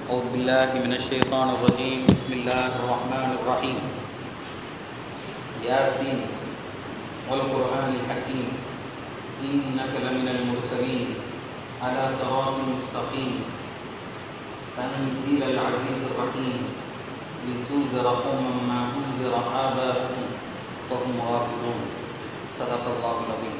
أعوذ بالله من الشيطان الرجيم بسم الله الرحمن الرحيم ياسين والقرآن الحكيم إنك لمن المرسلين على صراط مستقيم تنزيل العزيز الرحيم لتنذر قوما ما أنذر آباؤهم وهم غافلون صدق الله العظيم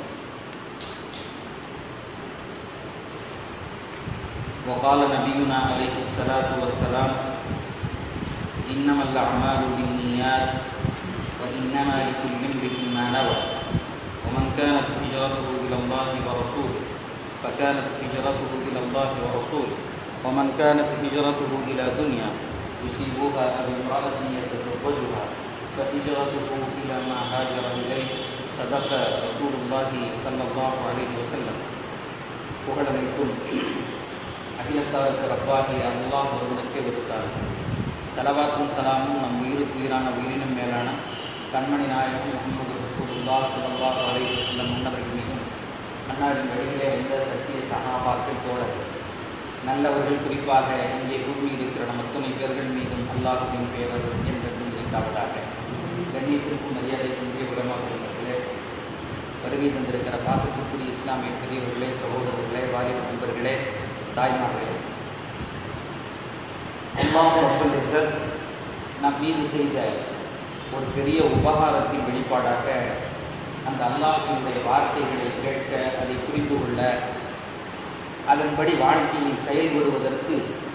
وقال نبينا عليه الصلاة والسلام إنما الأعمال بالنيات وإنما لكل امرئ ما نوى ومن كانت هجرته إلى الله ورسوله فكانت هجرته إلى الله ورسوله ومن كانت هجرته إلى دنيا يصيبها أو امرأة يتزوجها فهجرته إلى ما هاجر إليه صدق رسول الله صلى الله عليه وسلم புகழனைத்தும் அகிலத்தாருக்கு ரப்பாகிய அல்லாஹ் ஒருவனுக்கே விடுத்தார் சலவாத்தும் சலாமும் நம் உயிருக்கு உயிரான உயிரினும் மேலான கண்மணி நாயகம் முகமது ரசூலுல்லா சல்லல்லாஹு அலைஹி வஸல்லம் முன்னவர்கள் மீதும் அன்னாரின் வழியிலே வந்த சத்திய சகாபாக்கள் தோழர்கள் நல்லவர்கள் குறிப்பாக இங்கே பூமியில் இருக்கிற நம் அத்துணை பேர்கள் மீதும் அல்லாஹுவின் பேரர் என்றென்றும் இருக்காவதாக கண்ணியத்திற்கும் மரியாதைக்கும் உரிய உலமாக்களே வருகை தந்திருக்கிற பாசத்திற்குரிய இஸ்லாமிய பெரியவர்களே சகோதரர்களே வாலிப நண்பர்களே தாய்மார்களே அல்லாஹ் ரப்பல் இஸ்ஸத் நம் மீது செய்த ஒரு பெரிய உபகாரத்தின் வெளிப்பாடாக அந்த அல்லாஹினுடைய வார்த்தைகளை கேட்க அதை புரிந்து கொள்ள அதன்படி வாழ்க்கையில் செயல்படுவதற்கு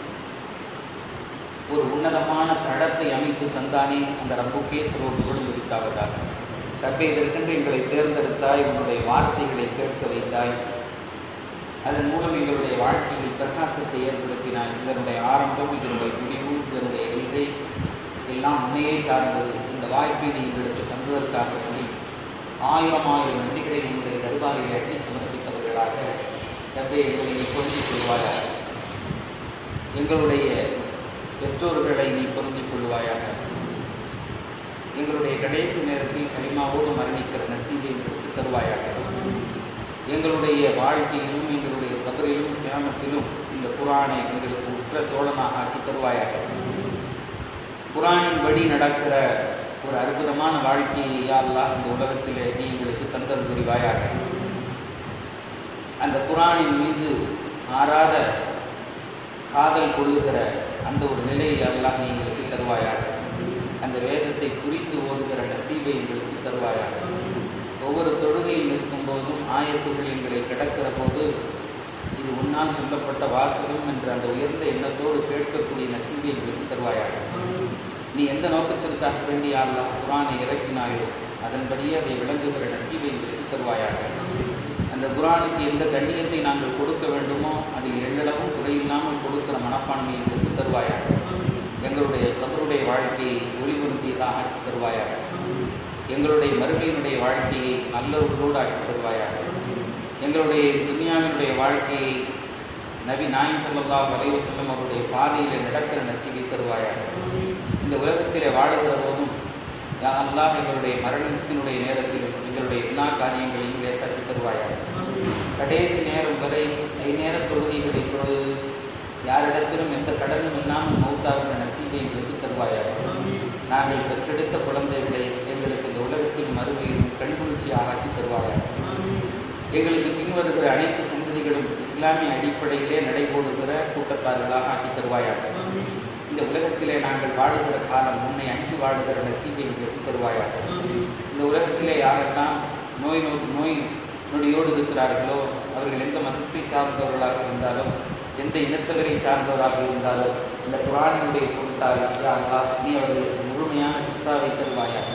ஒரு உன்னதமான தடத்தை அமைத்து தந்தானே அந்த ரப்புக்கே சர்வபுகழும் விரித்தாவதாக ரப்பே இதற்கென்று எங்களை தேர்ந்தெடுத்தாய் உன்னுடைய வார்த்தைகளை கேட்க வைத்தாய் அதன் மூலம் எங்களுடைய வாழ்க்கையில் பிரகாசத்தை ஏற்படுத்தினாய் இதனுடைய ஆரம்பம் இதனுடைய முடிவு இதனுடைய எல்கை எல்லாம் உண்மையே சார்ந்தது இந்த வாய்ப்பை நீ எங்களுக்கு தந்ததற்காக சொல்லி ஆயிரம் ஆயிரம் நன்றிகளை உங்களுடைய தருவாரில் எட்டி சமர்ப்பித்தவர்களாக ரப்பே எங்களை நீ பொருந்தி கொள்வாயாக எங்களுடைய பெற்றோர்களை நீ பொருந்திக் கொள்வாயாக எங்களுடைய கடைசி நேரத்தில் கனிமாவோடு மரணிக்கிற நசீபை எங்களுக்கு தருவாயாக எங்களுடைய வாழ்க்கையிலும் எங்களுடைய கபரிலும் கிராமத்திலும் இந்த குரானை எங்களுக்கு உற்ற தோழனாக ஆக்கி தருவாயாக குரானின் படி நடக்கிற ஒரு அற்புதமான வாழ்க்கையை யாரெல்லாம் இந்த உலகத்திலே நீ எங்களுக்கு தந்தல் புரிவாயாக அந்த குரானின் மீது மாறாத காதல் கொள்ளுகிற அந்த ஒரு நிலையை எல்லாம் நீ எங்களுக்கு தருவாயாக அந்த வேதத்தை குறித்து ஓதுகிற நசீபை எங்களுக்கு தருவாயாக ஒவ்வொரு தொழுகையில் நிற்கும் போதும் ஆயத்துகள் எங்களை கிடக்கிற போது இது உன்னால் சொல்லப்பட்ட வாசகம் என்ற அந்த உயர்ந்த எண்ணத்தோடு கேட்கக்கூடிய நசீபை எங்களுக்கு தருவாயாக நீ எந்த நோக்கத்திற்காக வேண்டிய அல்லா குரானை இறக்கினாயோ அதன்படியே அதை விளங்குகிற நசீபை எங்களுக்கு தருவாயாக அந்த குரானுக்கு எந்த கண்ணியத்தை நாங்கள் கொடுக்க வேண்டுமோ அதில் எள்ளளவும் குறையில்லாமல் கொடுக்கிற மனப்பான்மை எங்களுக்கு தருவாயாக எங்களுடைய கபருடைய வாழ்க்கையை ஒளிபுறுத்தியதாக ஆக்கி தருவாயாக எங்களுடைய மறுமையினுடைய வாழ்க்கையை நல்லவர்களோடு ஆக்கி தருவாயாக எங்களுடைய துனியாவினுடைய வாழ்க்கையை நபி நாயம் சொல்லல்லா வலைவு செல்லும் அவருடைய பாதையில் நடக்கிற நசீவை தருவாயாக இந்த உலகத்திலே வாழுகிற போதும் அல்லாஹ் எங்களுடைய மரணத்தினுடைய நேரத்திலும் எங்களுடைய எல்லா காரியங்களையும் லேசாக்கி தருவாயாக கடைசி நேரம் வரை ஐநேர தொழுகைகளை தொழுது யாரிடத்திலும் எந்த கடனும் இல்லாமல் மௌத்தாகிற நசீபை எங்களுக்கு தருவாயாக நாங்கள் பெற்றெடுத்த குழந்தைகளை எங்களுக்கு இந்த உலகத்தில் மறுமையிலும் கண்குளிர்ச்சி ஆராக்கி தருவாயாக எங்களுக்கு பின்வருகிற அனைத்து சந்ததிகளும் இஸ்லாமிய அடிப்படையிலே நடைபோடுகிற கூட்டத்தார்களாக ஆக்கி தருவாயாக இந்த உலகத்திலே நாங்கள் வாழுகிற காலம் உன்னை அஞ்சு வாழுகிற நசீபை எங்களுக்கு தருவாயாக இந்த உலகத்திலே யாரெல்லாம் நோய் நோய் நோய் நொடியோடு இருக்கிறார்களோ அவர்கள் எந்த மதத்தை சார்ந்தவர்களாக இருந்தாலும் எந்த இனத்தவரை சார்ந்தவராக இருந்தாலும் இந்த குரானினுடைய பொருட்டால் அல்லா நீ அவர்களுக்கு முழுமையான சித்தாவை தருவாயாக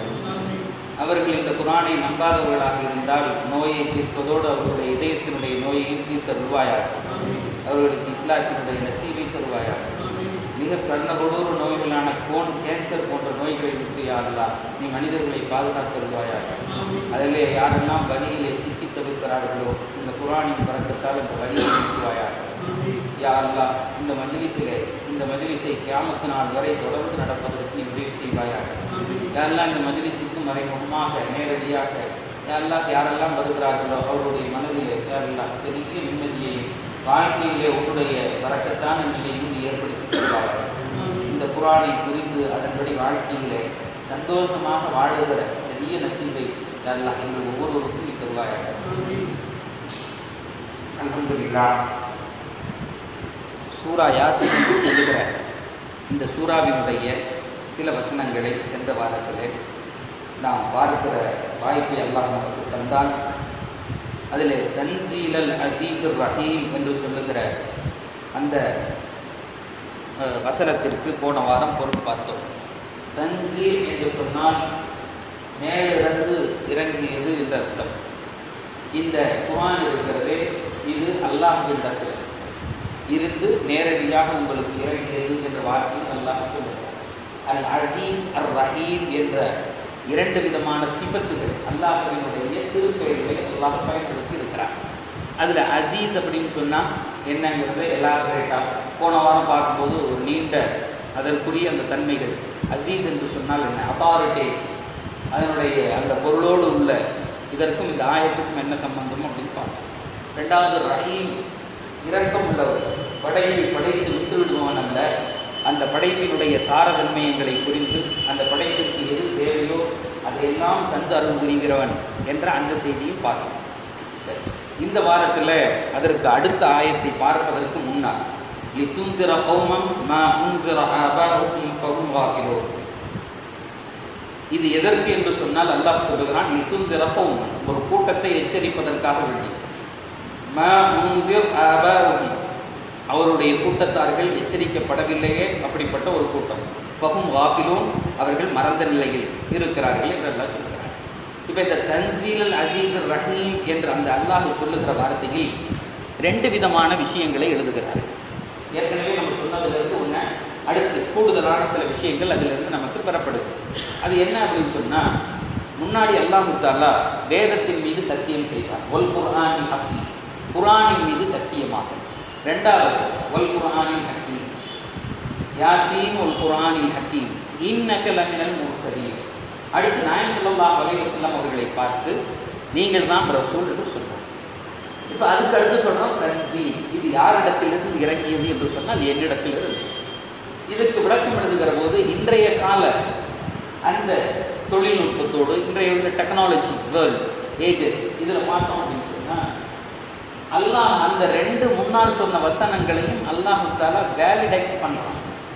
அவர்கள் இந்த குரானை நம்பாதவர்களாக இருந்தால் நோயை தீர்ப்பதோடு அவர்களுடைய இதயத்தினுடைய நோயையும் தீர்த்த தருவாயாக அவர்களுக்கு இஸ்லாத்தினுடைய நசீவை தருவாயாக மிக கர்ணகொடூர நோய்களான கோன் கேன்சர் போன்ற நோய்களை விட்டு யாரெல்லாம் நீ மனிதர்களை பாதுகாத்தருவாயாக அதிலே யாரெல்லாம் வழியிலே சிக்கி தவிர்க்கிறார்களோ இந்த குரானின் பறக்கத்தால் இந்த வழியை நீக்குவாயாக யா அல்லா இந்த மஜ்லிஸிலே இந்த மஜ்லிஸை கிராமத்து நாள் வரை தொடர்ந்து நடப்பதற்கு நீ உதவி செய்வாயாக யாரெல்லாம் இந்த மஜ்லிஸுக்கு மறைமுகமாக நேரடியாக யாரெல்லாம் யாரெல்லாம் வருகிறார்களோ அவருடைய மனதிலே யாரெல்லாம் பெரிய நிம்மதியை வாழ்க்கையிலே உன்னுடைய வரக்கத்தான நிலையை நீ ஏற்படுத்தி தருவாயாக குரானை புரிந்து அதன்படி வாழ்க்கையிலே சந்தோஷமாக வாழுகிற பெரிய நசீபை அல்லாஹ் எங்கள் ஒவ்வொருவருக்கும் நீ தருவாயாக அல்ஹம்துலில்லாஹ் சூரா யாசின் என்று சொல்லுகிற இந்த சூறாவினுடைய சில வசனங்களை சென்ற வாரத்திலே நாம் பார்க்கிற வாய்ப்பை அல்லாஹ் நமக்கு தந்தான் அதில் தன்சீலல் அசீஸ் ரஹீம் என்று சொல்லுகிற அந்த அஹ், வசனத்திற்கு போன வாரம் பொருள் பார்த்தோம் தன்சீல் என்று சொன்னால் மேலிருந்து இறங்கியது என்ற அர்த்தம் இந்த குர்ஆன் இருக்கிறதே இது அல்லாஹ்விடத்தில் இருந்து நேரடியாக உங்களுக்கு இறங்கியது என்ற வார்த்தை அல்லாஹ் சொல்லுகிறார் அல் அசீஸ் அர் ரஹீம் என்ற இரண்டு விதமான சிபத்துகள் அல்லாஹ்வினுடைய திருப்பெயர்களை அல்லாஹ் பயன்படுத்தி இருக்கிறார் அதில் அசீஸ் அப்படின்னு சொன்னால் என்னங்கிறது எலாபரேட்டாக போன வாரம் பார்க்கும்போது ஒரு நீண்ட அதற்குரிய அந்த தன்மைகள் அசீஸ் என்று சொன்னால் என்ன அத்தாரிட்டேஸ் அதனுடைய அந்த பொருளோடு உள்ள இதற்கும் இந்த ஆயத்துக்கும் என்ன சம்பந்தம் அப்படின்னு பார்த்தோம் ரெண்டாவது ரஹீம் இரக்கம் உள்ளவர் படையை படைத்து விட்டு விடுபவன் அல்ல அந்த படைப்பினுடைய தாரதன்மயங்களை புரிந்து அந்த படைப்பிற்கு எது தேவையோ அதையெல்லாம் தந்து அருள் புரிகிறவன் என்ற அந்த செய்தியும் பார்த்தோம் சரி இந்த வாரத்தில் அதற்கு அடுத்த ஆயத்தை பார்ப்பதற்கு முன்னால் லித்துந்திர கௌமம் மா உந்திர ஆபாஹுக்கும் கௌம் வாஃபிலோ இது எதற்கு என்று சொன்னால் அல்லாஹ் சொல்லுகிறான் லித்துந்திர கௌமம் ஒரு கூட்டத்தை எச்சரிப்பதற்காக வேண்டி மா உந்திர் ஆபாஹுக்கும் அவருடைய கூட்டத்தார்கள் எச்சரிக்கப்படவில்லையே அப்படிப்பட்ட ஒரு கூட்டம் ஃபஹும் வாஃபிலூன் அவர்கள் மறந்த நிலையில் இருக்கிறார்கள் என்று அல்லாஹ் சொல்லுகிறார் இப்போ இந்த தன்சீல் அசீஸ் ரஹீம் என்று அந்த அல்லாஹ் சொல்லுகிற வார்த்தையில் ரெண்டு விதமான விஷயங்களை எழுதுகிறார் ஏற்கனவே நம்ம சொன்னதிலிருந்து ஒன்று அடுத்து கூடுதலான சில விஷயங்கள் அதிலிருந்து நமக்கு பெறப்படுது அது என்ன அப்படின்னு சொன்னால் முன்னாடி அல்லாஹு தாலா வேதத்தின் மீது சத்தியம் செய்தார் ஒல் குர்ஆனின் ஹக்கீம் குர்ஆனின் மீது சத்தியமாக ரெண்டாவது ஒல் குர்ஆனின் ஹக்கீம் யாசீன் ஒல் குர்ஆனின் ஹக்கீம் இன்னக லமினல் முர்சலீன் அடுத்து நாயம் ஸல்லல்லாஹு அலைஹி வஸல்லம் அவர்களை பார்த்து நீங்கள் தான் ரசூல் என்று சொல்றார் இப்போ அதுக்கு அடுத்து சொல்றோம் தன்சி இது யாரிடத்திலிருந்து இறங்கியது என்று சொன்னால் என்னிடத்திலிருந்து இதற்கு விளக்கம் எழுதுகிற போது இன்றைய கால அந்த தொழில்நுட்பத்தோடு இன்றைய உள்ள டெக்னாலஜி வேர்ல்டு ஏஜஸ் இதில் பார்த்தோம் அப்படின்னு சொன்னால் அல்லாஹ் அந்த ரெண்டு முன்னால் சொன்ன வசனங்களையும் அல்லாஹு தாலா வேலிடேட் பண்ணுறான்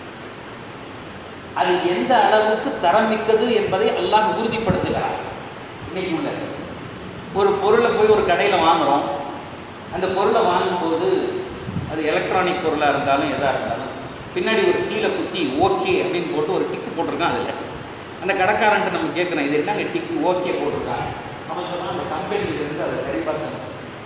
அது எந்த அளவுக்கு தரமிக்கது என்பதை அல்லாஹ் உறுதிப்படுத்துகிறார் இன்னைக்கு உள்ள ஒரு பொருளை போய் ஒரு கடையில் வாங்குகிறோம் அந்த பொருளை வாங்கும்போது அது எலக்ட்ரானிக் பொருளாக இருந்தாலும் எதாக இருந்தாலும் பின்னாடி ஒரு சீலை குத்தி ஓகே அப்படின்னு போட்டு ஒரு டிக்கு போட்டிருக்கான் அதில் அந்த கடைக்காரன்ட்டு நம்ம கேட்குறோம் இது என்னங்க டிக்கு ஓகே போட்டிருக்காங்க அவன் சொன்னால் அந்த கம்பெனியிலேருந்து அதை சரி பார்க்கணும்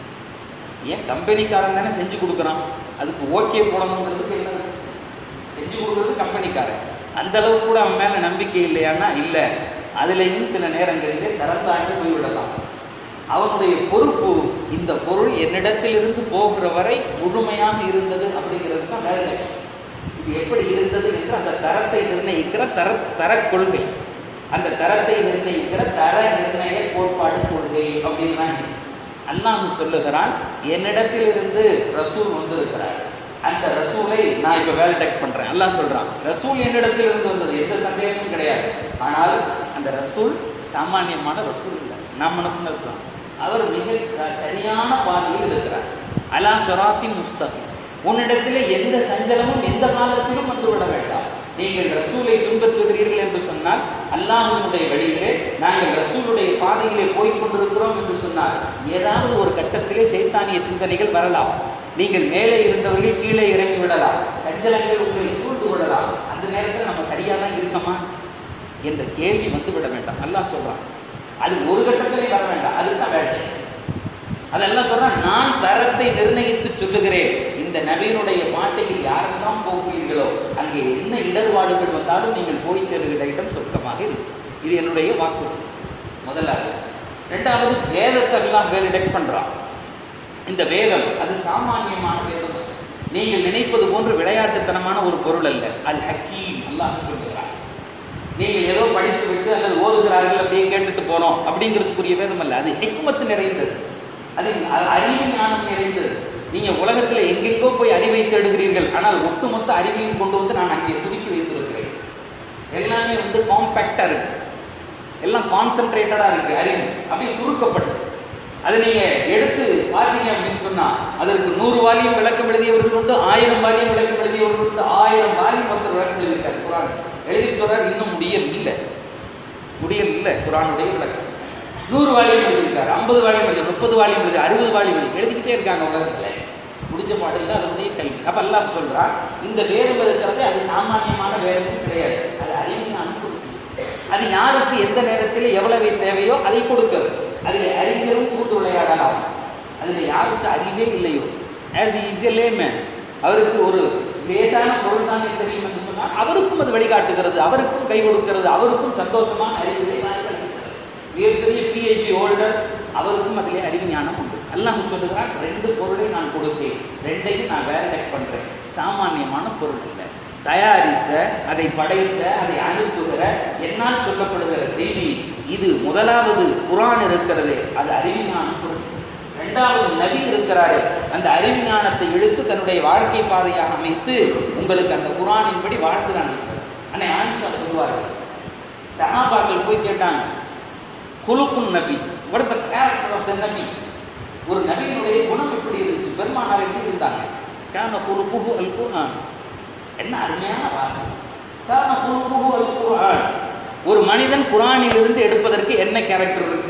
ஏன் கம்பெனிக்காரன் தானே செஞ்சு கொடுக்குறான் அதுக்கு ஓகே போடணுங்கிறதுக்கு என்ன செஞ்சு கொடுக்குறது கம்பெனிக்காரன் அந்த அளவுக்கு கூட அவன் மேலே நம்பிக்கை இல்லையான்னா இல்லை அதுலேயும் சில நேரங்களிலே தரந்தாண்டி போய்விடலாம் அவனுடைய பொறுப்பு இந்த பொருள் என்னிடத்திலிருந்து போகிற வரை முழுமையாக இருந்தது அப்படிங்கிறது தான் வேலை இது எப்படி இருந்தது என்று அந்த தரத்தை நிர்ணயிக்கிற தர தரக் கொள்கை அந்த தரத்தை நிர்ணயிக்கிற தர நிர்ணய கோட்பாடு கொள்கை அப்படின்னு தான் இது. அல்லாஹ் சொல்லுகிறான் என்னிடத்திலிருந்து ரசூல் வந்திருக்கிறார் அந்த ரசூலை நான் இப்போ வேலிடேட் பண்ணுறேன் அல்லாஹ் சொல்கிறான் ரசூல் என்னிடத்திலிருந்து வந்தது எந்த சந்தேகமும் கிடையாது ஆனால் அந்த ரசூல் சாமானியமான ரசூல் இல்லை நாம் அனுப்புனதுதான் அவர் மிக க- சரியான பாதையில் இருக்கிறார் அலா சராத்தின் முஸ்தகிம் உன்னிடத்திலே எந்த சஞ்சலமும் எந்த காலத்திலும் வந்துவிட வேண்டாம் நீங்கள் ரசூலை பின்பற்றுகிறீர்கள் என்று சொன்னால் அல்லாஹ்வினுடைய வழியிலே நாங்கள் ரசூலுடைய பாதையிலே போய்க் கொண்டிருக்கிறோம் என்று சொன்னால் ஏதாவது ஒரு கட்டத்திலே சைத்தானிய சிந்தனைகள் வரலாம் நீங்கள் மேலே இருந்தவர்கள் கீழே இறங்கி விடலாம் சஞ்சலங்கள் உங்களை சூழ்ந்து விடலாம் அந்த நேரத்தில் நம்ம சரியாக தான் இருக்கோமா என்ற கேள்வி வந்து விட வேண்டாம் அல்லாஹ் சொல்றான் அது ஒரு கட்டத்திலே வர வேண்டாம் அதுக்கு தான் வேல்டேஷன் அதெல்லாம் சொல்றான் நான் தரத்தை நிர்ணயித்து சொல்லுகிறேன் இந்த நபியினுடைய பாட்டையில் யாரெல்லாம் போகிறீர்களோ அங்கே என்ன இடர்பாடுகள் வந்தாலும் நீங்கள் போய் சேருகிற இடம் சொர்க்கமாக இருக்கும் இது என்னுடைய வாக்குறுதி முதலாவது ரெண்டாவது வேதத்தை எல்லாம் வேலிடெக்ட் பண்றான் இந்த வேதம் அது சாமானியமான வேதம் அல்ல. நீங்கள் நினைப்பது போன்று விளையாட்டுத்தனமான ஒரு பொருள் அல்ல அல் ஹக்கீம் அல்லாஹ் சொல்லுகிறார் நீங்கள் ஏதோ படித்து விட்டு அல்லது ஓதுகிறார்கள் அப்படியே கேட்டுட்டு போனோம் அப்படிங்கிறதுக்குரிய வேதம் அல்ல அது ஹிக்மத்து நிறைந்தது அது அ- அறிவு ஞானம் நிறைந்தது நீங்க உலகத்துல எங்கெங்கோ போய் அறிவை தேடுகிறீர்கள் ஆனால் ஒட்டுமொத்த அறிவையும் கொண்டு வந்து நான் அங்கே சுருக்கி வைத்திருக்கிறேன் எல்லாமே வந்து காம்பேக்டாக இருக்கு எல்லாம் கான்சென்ட்ரேட்டடாக இருக்கு அறிவு அப்படியே சுருக்கப்பட்டு அதை நீங்க எடுத்து பார்த்தீங்க அப்படின்னு சொன்னா அதற்கு நூறு வாலியம் விளக்கம் எழுதியவர்கள் உண்டு ஆயிரம் வாலியம் விளக்கம் எழுதியவர்கள் உண்டு ஆயிரம் வாலியம் ஒருத்தர் விளக்கம் எழுதியிருக்காரு குரான் எழுதி சொல்றாரு இன்னும் முடியல் இல்லை முடியல் இல்லை குரானுடைய விளக்கம் நூறு வாலியம் எழுதியிருக்காரு ஐம்பது வாலியம் எழுதி முப்பது வாலியம் எழுதி அறுபது வாலியம் எழுதி எழுதிக்கிட்டே இருக்காங்க உலகத்துல முடிஞ்ச பாடு இல்லை அதனுடைய கல்வி அப்ப எல்லாம் சொல்றான் இந்த வேதம் இருக்கிறது அது சாமானியமான வேதமும் கிடையாது அது அறிவினான கொடுக்கும் அது யாருக்கு எந்த நேரத்தில் எவ்வளவு தேவையோ அதை கொடுக்கிறது அதில் அறிஞரும் கூர்ந்து விளையாடலாம் அதில் யாருக்கு அறிவே இல்லையோ ஆஸ் இஸ் எ லேமேன் அவருக்கு ஒரு லேசான பொருள் தானே தெரியும் என்று சொன்னால் அவருக்கும் அது வழிகாட்டுகிறது அவருக்கும் கை கொடுக்கிறது அவருக்கும் சந்தோஷமான அறிவுகளை வாய்க்கிறது மிகப்பெரிய பிஹெச்டி ஹோல்டர் அவருக்கும் அதிலே அறிவு ஞானம் உண்டு அல்லாஹ் சொல்லுகிறான் ரெண்டு பொருளை நான் கொடுத்தேன் ரெண்டையும் நான் வேலிடேட் பண்றேன் சாமானியமான பொருள் இல்லை தயாரித்த அதை படைத்த அதை அனுப்புகிற என்னால் சொல்லப்படுகிற செய்தி இது முதலாவது குரான் இருக்கிறது அது அறிவிஞான பொருள் இரண்டாவது நபி இருக்கிறாரு அந்த அறிவிஞானத்தை எடுத்து தன்னுடைய வாழ்க்கை பாதையாக அமைத்து உங்களுக்கு அந்த குரானின்படி வாழ்ந்து காண்பிக்கிறார் அன்னை ஆயிஷா சொல்லுவார்கள் சஹாபாக்கள் போய் கேட்டாங்க குலுக்குன் நபி what the character of the நபி ஒரு நபியினுடைய குணம் எப்படி இருந்துச்சு பெருமானார் எப்படி இருந்தாங்க கான குலுக்குஹு அல் குர்ஆன் என்ன அருமையான வாசம் கான குலுக்குஹு அல் குர்ஆன் ஒரு மனிதன் குரானிலிருந்து எடுப்பதற்கு என்ன கேரக்டர் இருக்கு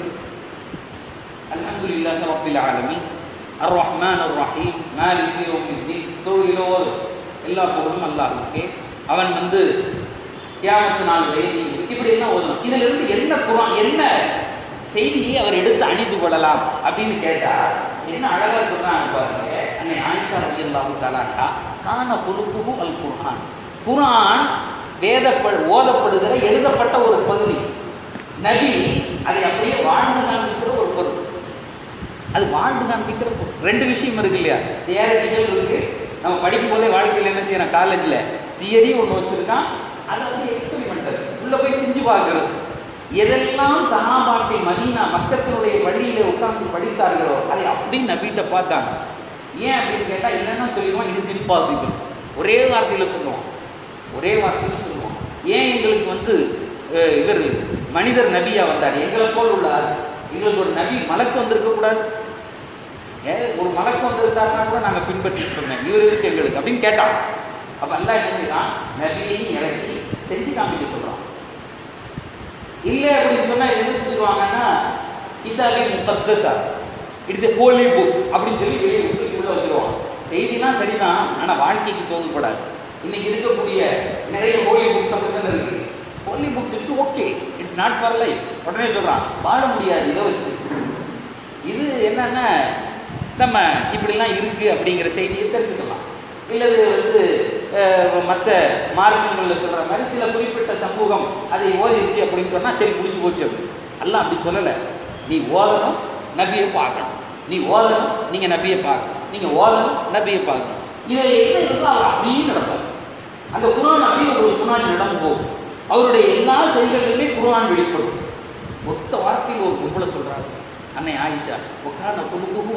அல்ஹம்துலில்லாஹி ரப்பில் ஆலமீன் அர் ரஹ்மான் அர் ரஹீம் மாலிகி யௌமித்தீன் தொழிலோர் எல்லா புகழும் அல்லாஹ்வுக்கே அவன் வந்து கியாமத்து நாளுடைய இப்படி எல்லாம் ஓதணும் இதுல இருந்து என்ன குரான் என்ன செய்தியை அவர் எடுத்து அணிந்து கொள்ளலாம் அப்படின்னு கேட்டா என்ன அழகா சொல்றாங்க பாருங்க அன்னை ஆயிஷா ரவி அல்லாஹு தலாக்கா கான குலுக்குஹு அல் குர்ஆன் குர்ஆன் வேதப்படு ஓதப்படுகிற எழுதப்பட்ட ஒரு பகுதி நபி அதை அப்படியே வாழ்ந்து காண்பிக்கிற ஒரு பொருள் அது வாழ்ந்து காண்பிக்கிற பொருள் ரெண்டு விஷயம் இருக்கு இல்லையா தியரட்டிக்கல் இருக்கு நம்ம படிக்கும் போதே வாழ்க்கையில் என்ன செய்யறோம் காலேஜில் தியரி ஒன்று வச்சிருக்கான் அதை வந்து எக்ஸ்பெரிமெண்டல் உள்ள போய் செஞ்சு பார்க்கறது எதெல்லாம் சஹாபாக்கை மதீனா மக்கத்தினுடைய வழியில உட்கார்ந்து படித்தார்களோ அதை அப்படி நபிட்ட பார்த்தாங்க ஏன் அப்படின்னு கேட்டா என்னென்ன சொல்லிடுவான் இட் இஸ் இம்பாசிபிள் ஒரே வார்த்தையில சொல்லுவான் ஒரே வார்த்தையில சொல்லுவான் ஏன் எங்களுக்கு வந்து அஹ், இவர் மனிதர் நபியா வந்தார் எங்களை போல் உள்ளார் எங்களுக்கு ஒரு நபி மலக்கு வந்திருக்க கூடாது ஏன் ஒரு மலக்கு வந்திருந்தாருன்னா கூட நாங்கள் பின்பற்றிட்டு இருந்தோம் இவர் எதுக்கு எங்களுக்கு அப்படின்னு கேட்டான் அப்ப அல்லாஹ் என்ன செய்யறான் நபியையும் இறக்கி செஞ்சு காமிக்க சொல்றான் இல்லை அப்படின்னு சொன்னா இது என்ன செஞ்சுருவாங்கன்னா கிதாபி முப்பத்தசா இட்ஸ் ஹோலி புக் அப்படின்னு சொல்லி வெளியே விட்டு உள்ள வச்சிருவான் செய்திலாம் சரிதான் ஆனா வாழ்க்கைக்கு தோதுப்படாது இன்னைக்கு இருக்கக்கூடிய நிறைய ஹோலி புக்ஸ் அப்படித்தானே இருக்கு holy books it's okay it's not for life உடனே சொல்றான் வாழ முடியாது இதை வச்சு இது என்னன்னா நம்ம இப்படிலாம் இருக்கு அப்படிங்கிற செய்தியை தெரிஞ்சுக்கலாம் இல்லது வந்து மற்ற மார்க்கங்களில் சொல்கிற மாதிரி சில குறிப்பிட்ட சமூகம் அதை ஓதிருச்சு அப்படின்னு சொன்னால் சரி முடிஞ்சு போச்சு அப்படி எல்லாம் அப்படி சொல்லலை நீ ஓதணும் நபியை பார்க்கணும் நீ ஓதணும் நீங்கள் நபியை பார்க்கணும் நீங்கள் ஓதணும் நபியை பார்க்கணும் இதில் எது இருக்கோ அவர் அப்படியே நடப்பார் அந்த குரான் அப்படியே உங்களுக்கு முன்னாடி நடந்து போகும் அவருடைய எல்லா செயல்களிலுமே குரான் வெளிப்படும் ஒத்த வார்த்தையில் ஒரு கும்பலை சொல்றாங்க அன்னை ஆயிஷா உட்கார்ந்த குழுக்குகு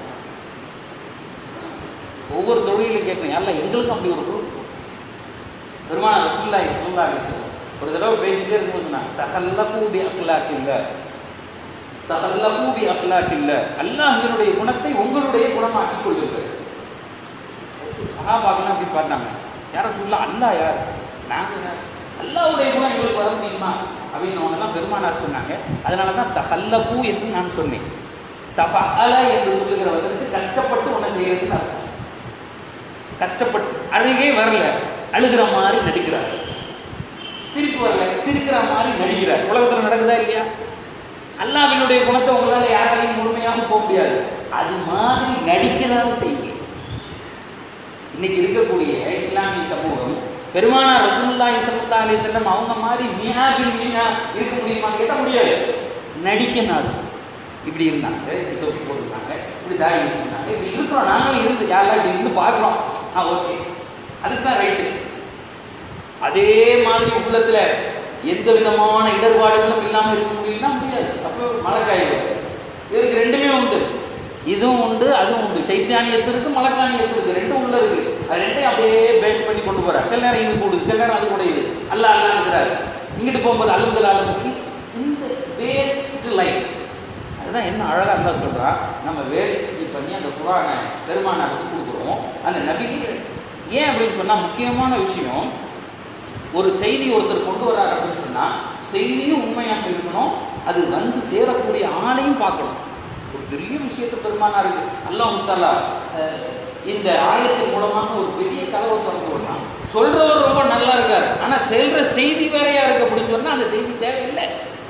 ஒவ்வொரு தொழிலும் கேட்கணும் எல்லாம் எங்களுக்கும் அப்படி ஒரு குரூப் பெருமான ரசுல்லாய் சுல்லாஹி ஒரு தடவை பேசிட்டே இருக்கும்போது சொன்னாங்க தசல்ல கூபி அசுல்லாக்கு இல்லை தசல்ல கூபி அசுல்லாக்கு இல்லை அல்லாஹினுடைய குணத்தை உங்களுடைய குணமாக்கிக் கொள்ளுங்கள் சகாபாக்கெல்லாம் அப்படி பார்த்தாங்க யாரும் சொல்ல அல்லாஹ் யார் நாங்கள் யார் அல்லாஹ்வுடைய குணம் எங்களுக்கு வர முடியுமா அப்படின்னு அவங்கெல்லாம் பெருமானார் சொன்னாங்க அதனால தான் தஹல்லபு என்று நான் சொன்னேன் தஃபஅல என்று சொல்லுகிற வசனத்துக்கு கஷ்டப்பட்டு உன்னை செய்யறதுன்னு அர்த்தம் கஷ்டப்பட்டு அழுகே வரல அழுகிற மாதிரி நடிக்கிறார் சிரிப்பு வரல சிரிக்கிற மாதிரி நடிக்கிறார் உலகத்தில் நடக்குதா இல்லையா அல்லாவினுடைய குணத்தை உங்களால் யாராலையும் முழுமையாக போக முடியாது அது மாதிரி நடிக்கதான் செய்யுங்க இன்னைக்கு இருக்கக்கூடிய இஸ்லாமிய சமூகம் பெருமானார் ரசூலுல்லாஹி ஸல்லல்லாஹு அலைஹி வஸல்லம் அவங்க மாதிரி மியா பின் மியா இருக்க முடியுமான்னு கேட்டால் முடியாது நடிக்க நாடு இப்படி இருந்தாங்க இப்படி தொப்பி போட்டிருந்தாங்க இப்படி தாடி வச்சிருந்தாங்க இப்படி இருக்கிறோம் நாங்களும் இருந்து யாரெல்லாம் இப்படி இருந்து பார்க்குறோம் ஆ ஓகே அதுக்கு தான் ரைட்டு அதே மாதிரி உள்ளத்துல எந்த விதமான இடர்பாடுகளும் இல்லாமல் இருக்க முடியும்னா முடியாது அப்போ மழை காயும் இவருக்கு ரெண்டுமே உண்டு இதுவும் உண்டு அதுவும் உண்டு சைத்தானியத்து இருக்கு மலக்கானியத்து இருக்கு ரெண்டும் உள்ள இருக்கு அது ரெண்டையும் அப்படியே பேஸ் பண்ணி கொண்டு போறார் சில நேரம் இது கூடுது சில நேரம் அது கூடையுது அல்ல அல்லாங்கிறாரு இங்கிட்டு போகும்போது அல்முதல் அல்முதல் இந்த பேஸ்டு லைஃப் அதுதான் என்ன அழகாக இருந்தால் சொல்கிறா நம்ம வேலைக்கு பண்ணி அந்த குரானை பெருமானாருக்கு கொடுக்குறோம் அந்த நபிக்கு ஏன் அப்படின்னு சொன்னால் முக்கியமான விஷயம் ஒரு செய்தி ஒருத்தர் கொண்டு வர்றாரு அப்படின்னு சொன்னால் செய்தியும் உண்மையாக இருக்கணும் அது வந்து சேரக்கூடிய ஆளையும் பார்க்கணும் ஒரு பெரிய விஷயத்தை பெருமானாருக்கு அல்லாஹ் முத்தாலா அஹ், இந்த ஆயத்தின் மூலமாக ஒரு பெரிய கதவை திறந்து விடலாம் சொல்றவர் ரொம்ப நல்லா இருக்காரு ஆனால் செல்ற செய்தி வேறையா இருக்கு அப்படின்னு சொன்னா அந்த செய்தி தேவையில்லை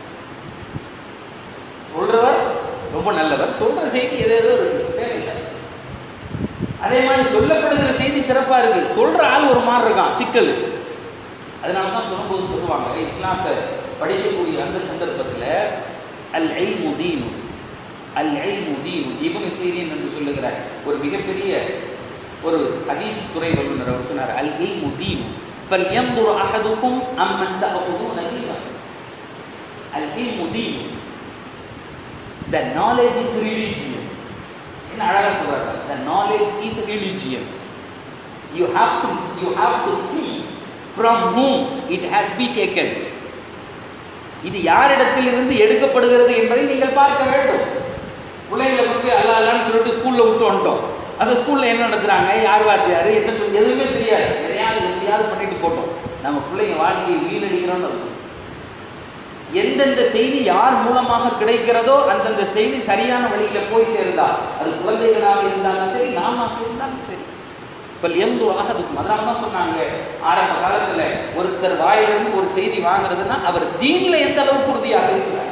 சொல்றவர் ரொம்ப நல்லவர் சொல்ற செய்தி எது ஏதோ இருக்கு தேவையில்லை அதே மாதிரி சொல்லப்படுகிற செய்தி சிறப்பா இருக்கு சொல்ற ஆள் ஒரு மாதிரி இருக்கான் சிக்கல் அதனால தான் சொல்லும்போது சொல்லுவாங்க இஸ்லாத்தை படிக்கக்கூடிய அந்த சந்தர்ப்பத்தில் அல் ஐ முதீனு அல் ஐ முதீனு இவன் சீரியன் என்று சொல்லுகிற ஒரு மிகப்பெரிய ஒரு ஹதீஸ் துறை வல்லுநர் அவர் சொன்னார் அல் இல் முதீனு ஃபல் யந்துர் அஹதுக்கும் அம்மன் தஅகுதுன தீனா அல் இல் முதீனு த நாலேஜ் இஸ் ரிலீஜியன் என்ன அழகாக சொல்றாங்க the knowledge is religion you have to you have to see from whom it has been taken இது யாரிடத்திலிருந்து எடுக்கப்படுகிறது என்பதை நீங்கள் பார்க்க வேண்டும் பிள்ளைங்களை கொண்டு போய் அல்லா அல்லான்னு சொல்லிட்டு ஸ்கூல்ல விட்டு வந்துட்டோம் அந்த ஸ்கூல்ல என்ன நடத்துறாங்க யார் வாத்தியார் என்ன சொல்லி எதுவுமே தெரியாது எதையாவது எப்படியாவது பண்ணிட்டு போட்டோம் நம்ம பிள்ளைங்க வாழ்க்கையை வீணடிக்கிறோம்னு அர்த்தம். எந்தெந்த செய்தி யார் மூலமாக கிடைக்கிறதோ அந்தந்த செய்தி சரியான வழியில போய் சேர்ந்தா அது குழந்தைகளாக இருந்தாலும் சரி நாம இருந்தாலும் சரி இப்போ எந்து ஆகதுக்கும் அதனால தான் சொன்னாங்க ஆரம்ப காலத்துல ஒருத்தர் வாயிலிருந்து ஒரு செய்தி வாங்குறதுன்னா அவர் தீன்ல எந்த அளவுக்கு உறுதியாக இருக்கிறார்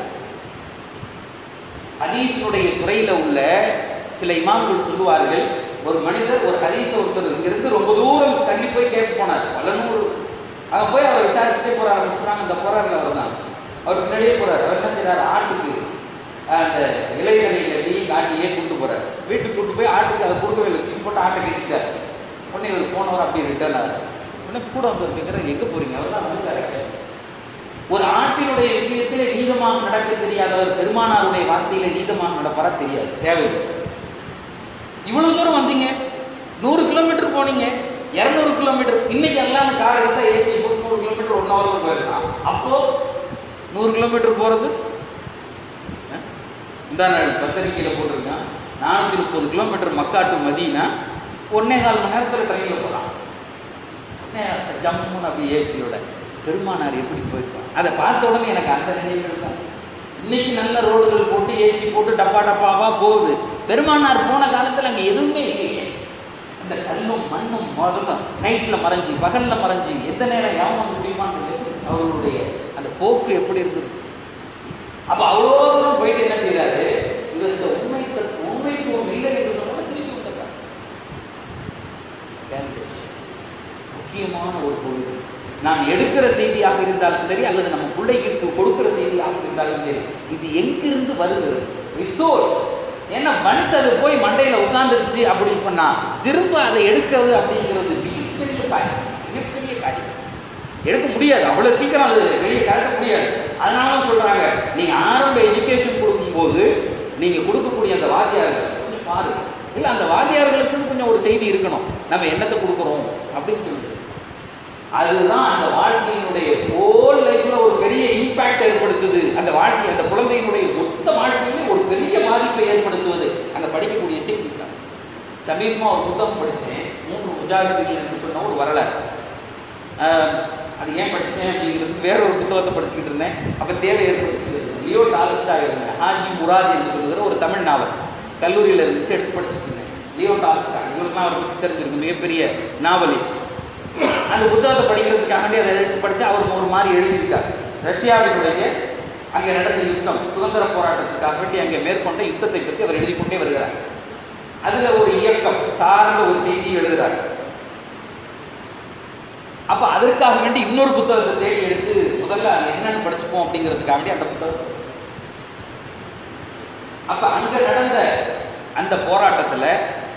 ஹதீஸுடைய துறையில உள்ள சில இமாம்கள் சொல்லுவார்கள் ஒரு மனிதர் ஒரு ஹதீஸ ஒருத்தர் இங்கிருந்து ரொம்ப தூரம் தள்ளி போய் கேட்க போனார் பல நூறு அங்க போய் அவர் விசாரிச்சுட்டே போறாரு சொன்னாங்க இந்த போறாருல அவர் தான் அவர் பின்னாடியே போறாரு அவர் என்ன செய்றாரு ஆட்டுக்கு அந்த இலைதலையில டீ காட்டியே கூட்டு போறாரு வீட்டுக்கு கூட்டு போய் ஆட்டுக்கு அதை கொடுக்கவே இல்லை தூக்கி போட்டு ஆட்டை கட்டிட்டார் உடனே இவர் போனவர் அப்படி ரிட்டர்ன் ஆகுது உடனே கூட வந்து கேட்குற எங்க போறீங்க அவர் தான் வந்துட்டாரு ஒரு ஆட்டினுடைய விஷயத்திலே நீதமாக நடக்க தெரியாதவர் பெருமானாருடைய வார்த்தையில நீதமாக நடப்பாரா தெரியாது தேவையில்லை இவ்வளவு தூரம் வந்தீங்க நூறு கிலோமீட்டர் போனீங்க இரநூறு கிலோமீட்டர் இன்னைக்கு எல்லாம் கார் எடுத்தா ஏசி போட்டு நூறு கிலோமீட்டர் ஒன் ஹவர்ல போயிருக்கான் அப்போ நூறு கிலோமீட்டர் போறது அஹ், இந்த நாள் பத்திரிக்கையில் போட்டிருக்கான் நானூற்றி முப்பது கிலோமீட்டர் மக்காட்டு மதினா ஒன்னே கால் மணி நேரத்தில் ட்ரெயினில் போகலாம் ஜம்முன்னு அப்படி ஏசியோட பெருமானார் எப்படி போயிருப்பான் அதை பார்த்த உடனே எனக்கு அந்த நினைவு தான் இன்னைக்கு நல்ல ரோடுகள் போட்டு ஏசி போட்டு டப்பா டப்பாவா போகுது பெருமானார் போன காலத்தில் அங்கே எதுவுமே இல்லையே அந்த கல்லும் மண்ணும் முதல்ல நைட்டில் மறைஞ்சி பகலில் மறைஞ்சி எந்த நேரம் யாவும் முடியுமான்னு அவர்களுடைய அந்த போக்கு எப்படி இருந்தது அப்போ அவ்வளோ தூரம் போயிட்டு என்ன செய்யறாரு இவர் இந்த உண்மை உண்மைத்துவம் இல்லை என்று சொன்னா திருப்பி வந்துடுறாரு Calculation. முக்கியமான ஒரு பொருள் நாம் எடுக்கிற செய்தியாக இருந்தாலும் சரி அல்லது நம்ம பிள்ளைகளுக்கு கொடுக்கிற செய்தியாக இருந்தாலும் சரி இது எங்கிருந்து வருகிறது ரிசோர்ஸ் ஏன்னா ஒன்ஸ் அது போய் மண்டையில் உட்காந்துருச்சு அப்படின்னு சொன்னா திரும்ப அதை எடுக்கிறது அப்படிங்கிறது மிகப்பெரிய காரியம் மிகப்பெரிய காரியம் எடுக்க முடியாது அவ்வளோ சீக்கிரம் அது வெளியே கலக்க முடியாது அதனால தான் சொல்றாங்க நீங்க ஆரம்ப எஜுகேஷன் கொடுக்கும்போது நீங்க கொடுக்கக்கூடிய அந்த வாத்தியார்கள் கொஞ்சம் பாருங்க இல்லை அந்த வாத்தியார்களுக்கு கொஞ்சம் ஒரு செய்தி இருக்கணும் நம்ம என்னத்தை கொடுக்குறோம் அப்படின்னு சொல்லிட்டு அதுதான் அந்த வாழ்க்கையினுடைய ஹோல் லைஃப்ல ஒரு பெரிய இம்பாக்ட் ஏற்படுத்துது அந்த வாழ்க்கை அந்த குழந்தையினுடைய மொத்த வாழ்க்கையிலே ஒரு பெரிய பாதிப்பை ஏற்படுத்துவது அங்க படிக்கக்கூடிய செய்தி தான் சமீபமா ஒரு புத்தகம் படித்தேன் மூன்று முஜாகிதிகள் என்று சொன்ன ஒரு வரலாறு ஆஹ், அது ஏன் படித்தேன் அப்படிங்கிறது வேற ஒரு புத்தகத்தை படிச்சுக்கிட்டு இருந்தேன் அப்போ தேவை ஏற்படுத்திட்டு லியோ டால்ஸ்டாய் இருந்தேன் ஹாஜி முராத் என்று சொல்லுகிற ஒரு தமிழ் நாவல் கல்லூரியில் இருந்துச்சு எடுத்து படிச்சுட்டு இருந்தேன் லியோ டால்ஸ்டாய் இவருக்குலாம் அவரை பற்றி தெரிஞ்சிருக்கும் மிகப்பெரிய நாவலிஸ்ட் அந்த புத்தகத்தை படிக்கிறதுக்காக அதை எடுத்து படித்து அவர் ஒரு மாதிரி எழுதியிருக்கார் ரஷ்யாவினுடைய அங்கே நடந்த யுத்தம் சுதந்திர போராட்டத்துக்காக வேண்டி அங்கே மேற்கொண்ட யுத்தத்தை பற்றி அவர் எழுதி கொண்டே வருகிறார் அதுல ஒரு இயக்கம் சார்ந்த ஒரு செய்தி எழுதுறார் அப்ப அதற்காக வேண்டி இன்னொரு புத்தகத்தை தேடி எடுத்து முதல்ல அது என்னன்னு படிச்சுப்போம் அப்படிங்கிறதுக்காக வேண்டி அந்த புத்தகம் அப்ப அங்க நடந்த அந்த போராட்டத்துல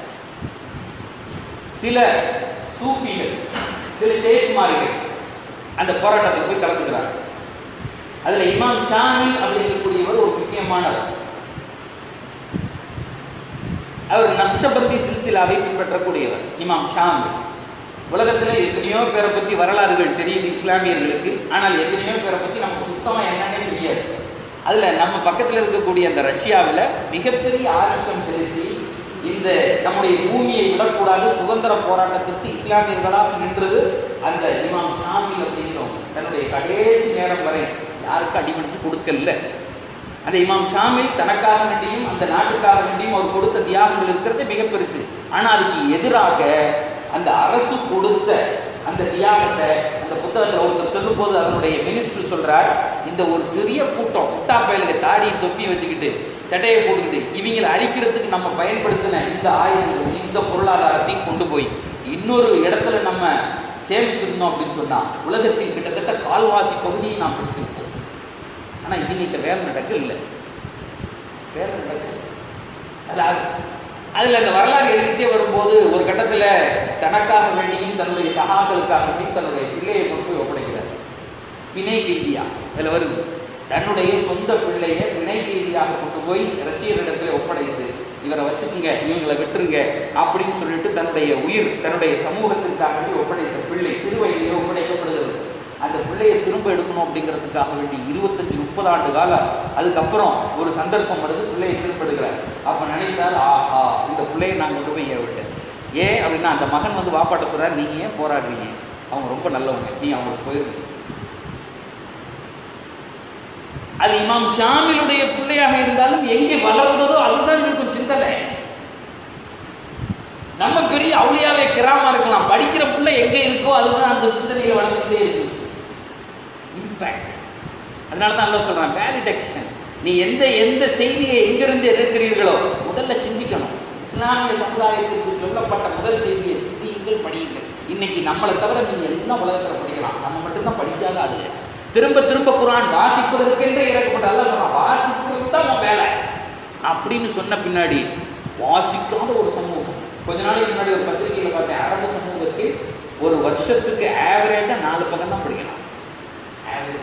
சில சூஃபிகள் சில ஷேக்மாரிகள் அந்த போராட்டத்தில் போய் கலந்துக்கிறாங்க அதுல இமாம் ஷாமில் அப்படிங்கக்கூடியவர் ஒரு முக்கியமானவர் அவர் நக்ஷபந்தி சில்சிலாவை பின்பற்றக்கூடியவர் இமாம் ஷாம் உலகத்தில் எத்தனையோ பேரை பற்றி வரலாறுகள் தெரியுது இஸ்லாமியர்களுக்கு ஆனால் எத்தனையோ பேரை பற்றி நமக்கு சுத்தமாக என்னன்னே தெரியாது அதில் நம்ம பக்கத்தில் இருக்கக்கூடிய அந்த ரஷ்யாவில் மிகப்பெரிய ஆதிக்கம் செலுத்தி இந்த நம்முடைய பூமியை விடக்கூடாது சுதந்திர போராட்டத்திற்கு இஸ்லாமியர்களாக நின்றது அந்த இமாம் ஷாமில் அப்படின்றோம் தன்னுடைய கடைசி நேரம் வரை யாருக்கும் அடிமணித்து கொடுக்கல அந்த இமாம் ஷாமில் தனக்காக வேண்டியும் அந்த நாட்டுக்காக வேண்டியும் அவர் கொடுத்த தியாகங்கள் இருக்கிறது மிக பெருசு ஆனால் அதுக்கு எதிராக அந்த அரசு கொடுத்த அந்த தியாகத்தை அந்த புத்தகத்தில் ஒருத்தர் சொல்லும்போது அதனுடைய மினிஸ்டர் சொல்றார் இந்த ஒரு சிறிய கூட்டம் குட்டா பயலுக்கு தாடி தொப்பி வச்சுக்கிட்டு சட்டையை போட்டுக்கிட்டு இவங்களை அழிக்கிறதுக்கு நம்ம பயன்படுத்தின இந்த ஆயுதங்கள் இந்த பொருளாதாரத்தையும் கொண்டு போய் இன்னொரு இடத்துல நம்ம சேமிச்சிருந்தோம் அப்படின்னு சொன்னா உலகத்தின் கிட்டத்தட்ட கால்வாசி பகுதியை நாம் பிடித்திருப்போம் ஆனால் இவங்ககிட்ட வேலை நடக்க இல்லை வேலை நடக்க அதில் அதில் அந்த வரலாறு எழுதிட்டே வரும்போது ஒரு கட்டத்தில் தனக்காக வேண்டியும் தன்னுடைய சகாக்களுக்காக வேண்டியும் தன்னுடைய பிள்ளையை கொண்டு போய் ஒப்படைக்கிறார் பிணை கைதியா அதில் வருது தன்னுடைய சொந்த பிள்ளையை பிணை கைதியாக கொண்டு போய் ரஷ்யரிடத்தில் ஒப்படைத்து இவரை வச்சுக்குங்க இவங்களை விட்டுருங்க அப்படின்னு சொல்லிட்டு தன்னுடைய உயிர் தன்னுடைய சமூகத்திற்காக வேண்டி ஒப்படைத்த பிள்ளை சிறு வயதிலே ஒப்படைக்கப்படுகிறது அந்த பிள்ளையை திரும்ப எடுக்கணும் அப்படிங்கிறதுக்காக வேண்டி இருபத்தஞ்சி முப்பது ஆண்டு காலம் அதுக்கப்புறம் ஒரு சந்தர்ப்பம் வருது பிள்ளையை திரும்ப எடுக்கிறார் அப்போ நினைத்தால் ஆஹா இந்த பிள்ளையை நான் கொண்டு போய் ஏன் விட்டேன் ஏன் அப்படின்னா அந்த மகன் வந்து வாப்பாட்ட சொல்கிறார் நீங்கள் ஏன் போராடுறீங்க அவங்க ரொம்ப நல்லவங்க நீ அவங்களுக்கு போயிருங்க அது இமாம் ஷாமிலுடைய பிள்ளையாக இருந்தாலும் எங்கே வளர்ந்ததோ அதுதான் இருக்கும் சிந்தனை நம்ம பெரிய அவுளியாவே கிராம இருக்கலாம் படிக்கிற பிள்ளை எங்க இருக்கோ அதுதான் அந்த சிந்தனையில வளர்ந்துக்கிட்டே இருக்கு இம்பேக்ட் அதனால தான் நல்லா சொல்றேன் வேலிடேஷன் நீ எந்த எந்த செய்தியை எங்கிருந்து இருக்கிறீர்களோ முதல்ல சிந்திக்கணும் இஸ்லாமிய சமுதாயத்திற்கு சொல்லப்பட்ட முதல் செய்தியை சிந்தியுங்கள் படியுங்கள் இன்னைக்கு நம்மளை தவிர நீங்க எல்லாம் உலகத்தில் படிக்கலாம் நம்ம மட்டும்தான் படிக்காத அது திரும்ப திரும்ப குரான் வாசிப்பதற்கென்றே இறக்கப்பட்ட அல்ல சொன்னான் வாசிக்கிறது தான் உன் வேலை அப்படின்னு சொன்ன பின்னாடி வாசிக்காத ஒரு சமூகம் கொஞ்ச நாளைக்கு முன்னாடி ஒரு பத்திரிகையில் பார்த்தேன் அரபு சமூகத்தில் ஒரு வருஷத்துக்கு ஆவரேஜாக நாலு பக்கம் தான் படிக்கலாம் Average.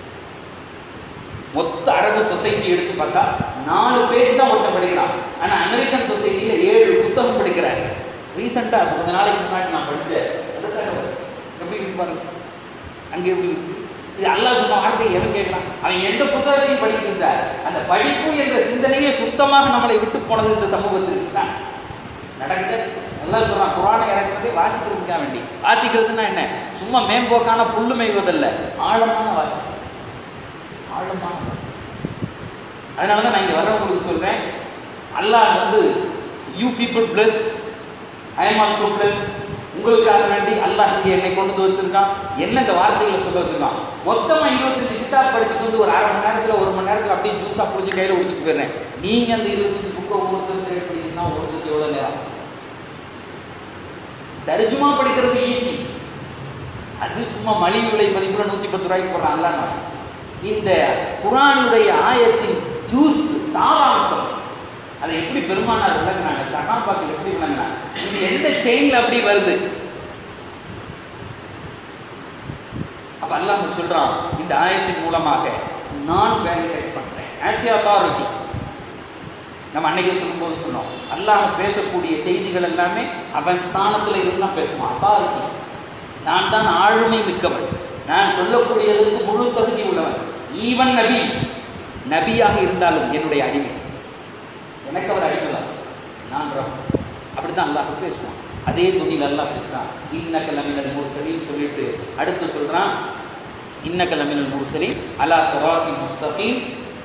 மொத்த அரபு சொசைட்டி எடுத்து பார்த்தா நாலு பேஜ் தான் ஒருத்தன் படிக்கிறான் ஆனால் அமெரிக்கன் சொசைட்டியில் ஏழு புத்தகம் படிக்கிறாங்க ரீசெண்டாக கொஞ்ச நாளைக்கு முன்னாடி நான் படித்தேன் அதுக்காக எப்படி இருக்கு பாருங்க அங்கே எப்படி இருக்கு? இது அல்லாஹ் சொன்ன வார்த்தையை எவன் கேட்கலாம் அவன் எந்த புத்தகத்தையும் படிக்கிறது சார் அந்த படிப்பு என்ற சிந்தனையே சுத்தமாக நம்மளை விட்டு போனது இந்த சமூகத்திற்கு தான் நடக்குது நல்லா சொல்றான் குரானை இறக்குறதே வாசிக்கிறதுக்காக வேண்டி வாசிக்கிறதுனா என்ன சும்மா மேம்போக்கான புல்லு மேய்வதல்ல ஆழமான வாசி ஆழமான வாசி அதனால தான் நான் இங்கே வர்றவங்களுக்கு சொல்றேன் அல்லாஹ் வந்து you people blessed I am also blessed உங்களுக்காக வேண்டி அல்லாஹ் இங்கே என்னை கொண்டு வந்து வச்சிருக்கான் என்ன இந்த வார்த்தைகளை சொல்ல வச்சிருக்கான் மொத்தமா இருபத்தஞ்சு கிதாப் படிச்சுட்டு வந்து ஒரு அரை மணி நேரத்துல ஒரு மணி நேரத்துல அப்படியே ஜூஸா புடிச்சு கையில கொடுத்துட்டு போயிடுறேன் நீங்க அந்த இருபத்தஞ்சு புக்கை ஒவ்வொருத்தர் ட்ரேட் பண்ணிங்கன்னா ஒருத்தருக்கு எவ்வளவு நேரம் தர்ஜுமா படிக்கிறது ஈஸி அது சும்மா மலிவு விலை மதிப்புல நூத்தி பத்து ரூபாய்க்கு போடுறான் அல்ல இந்த குரானுடைய ஆயத்தின் ஜூஸ் சாராம்சம் அதை எப்படி பெருமானார் விளங்குனாங்க சகாபாக்கள் எப்படி விளங்குனாங்க இது எந்த செயின்ல அப்படி வருது அப்ப அல்லாஹ் சொல்றான் இந்த ஆயத்தின் மூலமாக நான் வேலிடேட் பண்றேன் ஆஸ் அத்தாரிட்டி நம்ம அன்னைக்கு சொல்லும்போது சொன்னோம் அல்லாஹ் பேசக்கூடிய செய்திகள் எல்லாமே அவன் ஸ்தானத்தில் இருந்து தான் பேசுவான் அத்தாரிட்டி நான் தான் ஆளுமை மிக்கவன் நான் சொல்லக்கூடியதற்கு முழு தகுதி உள்ளவன் ஈவன் நபி நபியாக இருந்தாலும் என்னுடைய அடிமை எனக்கு அவர் அடிமை தான் நான் ரஹ் அப்படி தான் அல்லாஹ் பேசுவான் அதே துணியில் அல்லாஹ் பேசுகிறான் இன்னக்கலமினல் முர்சலின்னு சொல்லிட்டு அடுத்து சொல்கிறான் இன்னக்கலமினல் முர்சலின் அலா சராத்தி முஸ்தகீம்